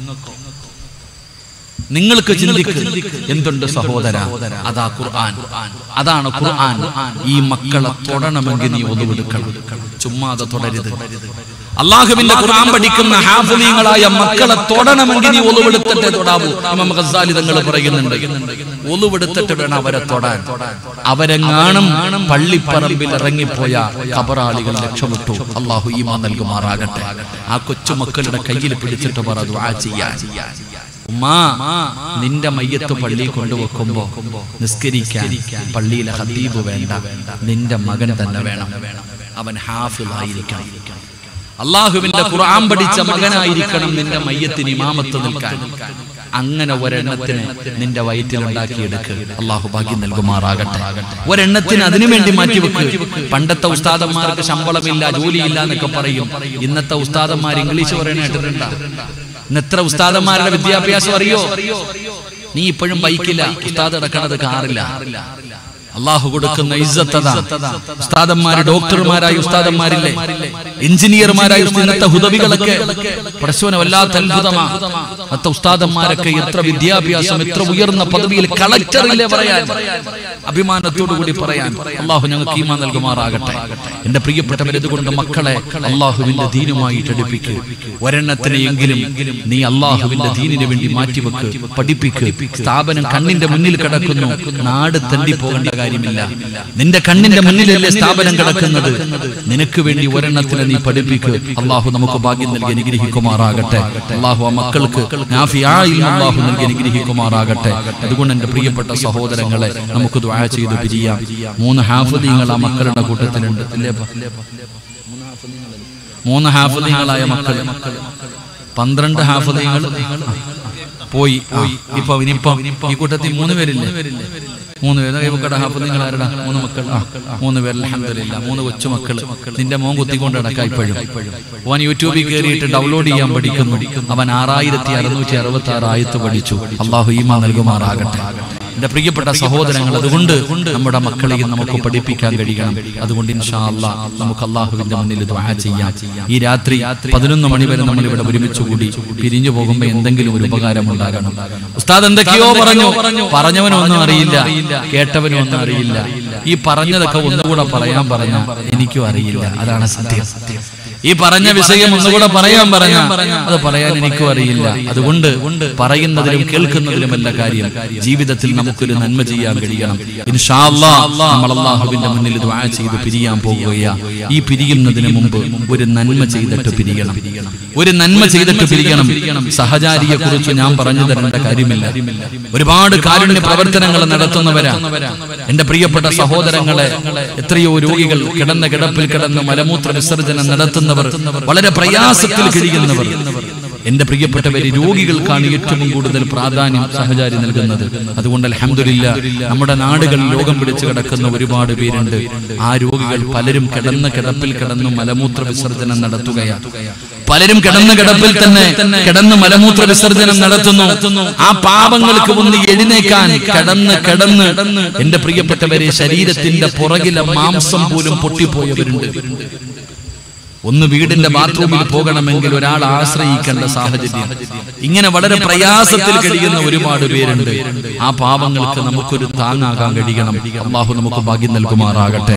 നിങ്ങൾക്ക് ചിന്തിക്ക് എന്തുണ്ട് സഹോദര അതാ ഖുർആൻ അതാണ് ഖുർആൻ ഈ മക്കളെ തൊടണമെങ്കിൽ നീ ഒതുവെടുക്കണം ചുമ്മാതെ തുടരുത് അള്ളാഹുവിന്റെ ഖുർആൻ പഠിക്കുന്ന ഹാഫിലീങ്ങളായ മക്കളെ തൊടണമെങ്കിൽ നീ ഒളിവെടുത്തിട്ടേ തൊടാവൂ ഇമാം ഗസാലി തങ്ങൾ പറയുന്നുണ്ട് ഒളിവെടുത്തിട്ട് വേണം അവരെ തൊടാൻ അവരെങ്ങാനും പള്ളിപ്പറമ്പിൽ ഇറങ്ങിപ്പോയ കബറാളികൾ രക്ഷപ്പെട്ടു അള്ളാഹു ഈമാ നൽകുമാറാകട്ടെ ആ കൊച്ചു മക്കളുടെ കയ്യിൽ പിടിച്ചിട്ട് പറ ദുആ ചെയ്യാൻ ഉമ്മാ നിന്റെ മയ്യത്ത് പള്ളിയിൽ കൊണ്ടുവെക്കുമ്പോ നിസ്കരിക്കാൻ പള്ളിയിലെ ഹദീബ് വേണ്ട നിന്റെ മകൻ തന്നെ വേണം അവൻ ഹാഫിളായിരിക്കണം അള്ളാഹുവിന്റെ ഖുർആൻ പഠിച്ച മകനായിരിക്കണം നിന്റെ മയ്യത്തിന് ഇമാമത്ത് നിൽക്കാൻ അങ്ങനെ ഒരെണ്ണത്തിന് നിന്റെ വയറ്റിൽ ഉണ്ടാക്കിയെടുക്ക് അള്ളാഹു ഭാഗ്യം നൽകുമാറാകട്ടെ ഒരെണ്ണത്തിന് അതിനു വേണ്ടി മാറ്റിവെക്ക് പണ്ടത്തെ ഉസ്താദന്മാർക്ക് ശമ്പളമില്ല ജോലിയില്ല എന്നൊക്കെ പറയും ഇന്നത്തെ ഉസ്താദന്മാർ ഇംഗ്ലീഷ് പറയണ കേട്ടിട്ടുണ്ടോ ഇന്ന് എത്ര ഉസ്താദന്മാരുടെ വിദ്യാഭ്യാസം അറിയോ നീ ഇപ്പോഴും ബൈക്കില്ല ഉസ്താദ് നടക്കണത് കാറില്ല അള്ളാഹു കൊടുക്കുന്ന ഇസ്സത്തത ഉസ്താദന്മാര് ഡോക്ടർമാരായ ഉസ്താദന്മാരില്ലേ എഞ്ചിനീയർമാരായ ഇന്നത്തെ ഹുദവികളൊക്കെ പ്രശ്നം വല്ലാത്ത അത്ഭുതമാ അത്തെ ഉസ്താദന്മാരൊക്കെ എത്ര വിദ്യാഭ്യാസം എത്ര ഉയർന്ന പദവിയിൽ കളക്ടറില്ലേ പറയാൻ അഭിമാനത്തോടു കൂടി പറയാൻ അള്ളാഹു ഞങ്ങൾക്ക് ഈമാ നൽകുമാറാകട്ടെ എന്റെ പ്രിയപ്പെട്ടവർ ഇതുകൊണ്ട് മക്കളെ അള്ളാഹുവിന്റെ ദീനുമായിട്ട് അടുപ്പിക്ക് ഒരെണ്ണത്തിനെയെങ്കിലും നീ അള്ളാഹുവിന്റെ ദീനിന് വേണ്ടി മാറ്റിവെക്ക് പഠിപ്പിക്ക് സ്ഥാപനം കണ്ണിന്റെ മുന്നിൽ കിടക്കുന്നു നാട് തണ്ടി പോകേണ്ട കാര്യമില്ല നിന്റെ കണ്ണിന്റെ മുന്നിലല്ലേ സ്ഥാപനം കിടക്കുന്നത് നിനക്ക് വേണ്ടി ഒരെണ്ണത്തിനെ നീ പഠിപ്പിക്ക് അള്ളാഹു നമുക്ക് ഭാഗ്യം നൽകി അനുഗ്രഹിക്കുമാറാകട്ടെ അള്ളാഹു ആ മക്കൾക്ക് നാഫിയായ ഇൽമ അള്ളാഹു നൽകി അനുഗ്രഹിക്കുമാറാകട്ടെ അതുകൊണ്ട് എന്റെ പ്രിയപ്പെട്ട സഹോദരങ്ങളെ നമുക്ക് ദ്വാ ചെയ്ത് പിരിയാം മൂന്ന് ഹാഫദീങ്ങൾ ആ മക്കളുടെ കൂട്ടത്തിലുണ്ട് അല്ലേ പ? മൂന്ന് ഹാഫദീങ്ങളായ മക്കൾ പന്ത്രണ്ട് ഹാഫദീങ്ങൾ പോയി പോയി ഇപ്പൊ ഇനിയിപ്പം ഈ കൂട്ടത്തിൽ മൂന്ന് പേരില്ലേ മൂന്ന് പേര് കൈമക്കളുടെ ഹാഫദീങ്ങൾ ആരുടെ മൂന്ന് മക്കൾ ആ മൂന്ന് പേര് അൽഹംദുലില്ലാ മൂന്ന് കൊച്ചുമക്കൾ നിന്റെ മോൻ കുത്തിക്കൊണ്ട് നടക്കാം ഇപ്പോഴും അവൻ യൂട്യൂബിൽ കയറിയിട്ട് ഡൗൺലോഡ് ചെയ്യാൻ പഠിക്കുന്നു അവൻ ആറായിരത്തി അറുന്നൂറ്റി അറുപത്തി ആറ് ആയത്ത് പഠിച്ചു അള്ളാഹു ഈമാ നൽകുമാറാകട്ടെ എന്റെ പ്രിയപ്പെട്ട സഹോദരങ്ങൾ അതുകൊണ്ട് നമ്മുടെ മക്കളെയും നമുക്ക് പഠിപ്പിക്കാൻ കഴിയണം അതുകൊണ്ട് ഇൻഷാ അല്ലാ നമുക്ക് അള്ളാഹുവിന്റെ മുന്നിൽ ദ്വാ ചെയ്യാം ഈ രാത്രി പതിനൊന്ന് മണി വരെ നമ്മൾ ഇവിടെ ഒരുമിച്ച് കൂടി പിരിഞ്ഞു പോകുമ്പോ എന്തെങ്കിലും ഒരു ഉപകാരം ഉണ്ടാകണം ഉസ്താദ് എന്തൊക്കെയോ പറഞ്ഞു പറഞ്ഞവനും ഒന്നും അറിയില്ല കേട്ടവനും ഒന്നും അറിയില്ല ഈ പറഞ്ഞതൊക്കെ ഒന്നുകൂടെ പറയാൻ പറഞ്ഞ എനിക്കും അറിയില്ല അതാണ് സത്യം ഈ പറഞ്ഞ വിഷയം ഒന്നുകൂടെ പറയാൻ പറഞ്ഞ അത് പറയാൻ എനിക്കും അറിയില്ല അതുകൊണ്ട് പറയുന്നതിലും കേൾക്കുന്നതിലുമല്ല കാര്യം ജീവിതത്തിൽ നമുക്കൊരു നന്മ ചെയ്യാൻ കഴിയണം ഇൻഷാ അല്ലാ നമ്മൾ അള്ളാഹുവിന്റെ മുന്നിൽ ദ്വാ ചെയ്ത് പിരിയാൻ പോകുകയാ ഈ പിരിയുന്നതിന് മുമ്പ് ഒരു നന്മ ചെയ്തിട്ട് പിരിയണം ഒരു നന്മ ചെയ്തിട്ട് പിരിക്കണം സഹചാരിയെ കുറിച്ച് ഞാൻ പറഞ്ഞു തരേണ്ട കാര്യമില്ല ഒരുപാട് കാരുണ്യ പ്രവർത്തനങ്ങൾ നടത്തുന്നവരാ എന്റെ പ്രിയപ്പെട്ട സഹോദരങ്ങളെ എത്രയോ രോഗികൾ കിടന്ന കിടപ്പിൽ കിടന്ന് മലമൂത്ര വിസർജനം നടത്തുന്നവർ വളരെ പ്രയാസത്തിൽ കഴിയുന്നവർ എന്റെ പ്രിയപ്പെട്ടവര് രോഗികൾക്കാണ് ഏറ്റവും കൂടുതൽ പ്രാധാന്യം സഹചാരി നൽകുന്നത് അതുകൊണ്ട് അലഹമില്ല നമ്മുടെ നാടുകളിൽ രോഗം പിടിച്ചു കിടക്കുന്ന ഒരുപാട് പേരുണ്ട് ആ രോഗികൾ പലരും കിടന്ന കിടപ്പിൽ കിടന്നു മലമൂത്ര വിസർജനം നടത്തുകയാണ് പലരും കിടന്ന കിടപ്പിൽ തന്നെ കിടന്ന് മലമൂത്ര വിസർജനം നടത്തുന്നു ആ പാപങ്ങൾക്ക് ഒന്ന് എഴുന്നേക്കാൻ കിടന്ന് കിടന്ന് എന്റെ പ്രിയപ്പെട്ടവരെ ശരീരത്തിന്റെ പുറകിലെ മാംസം പോലും പൊട്ടിപ്പോയവരുണ്ട് ഒന്ന് വീടിന്റെ ബാത്റൂമിൽ പോകണമെങ്കിൽ ഒരാൾ ആശ്രയിക്കേണ്ട സാഹചര്യം ഇങ്ങനെ വളരെ പ്രയാസത്തിൽ കഴിയുന്ന ഒരുപാട് പേരുണ്ട് ആ പാവങ്ങൾക്ക് നമുക്കൊരു താങ്ങാകാൻ കഴിയണം അള്ളാഹു നമുക്ക് ഭാഗ്യം നൽകുമാറാകട്ടെ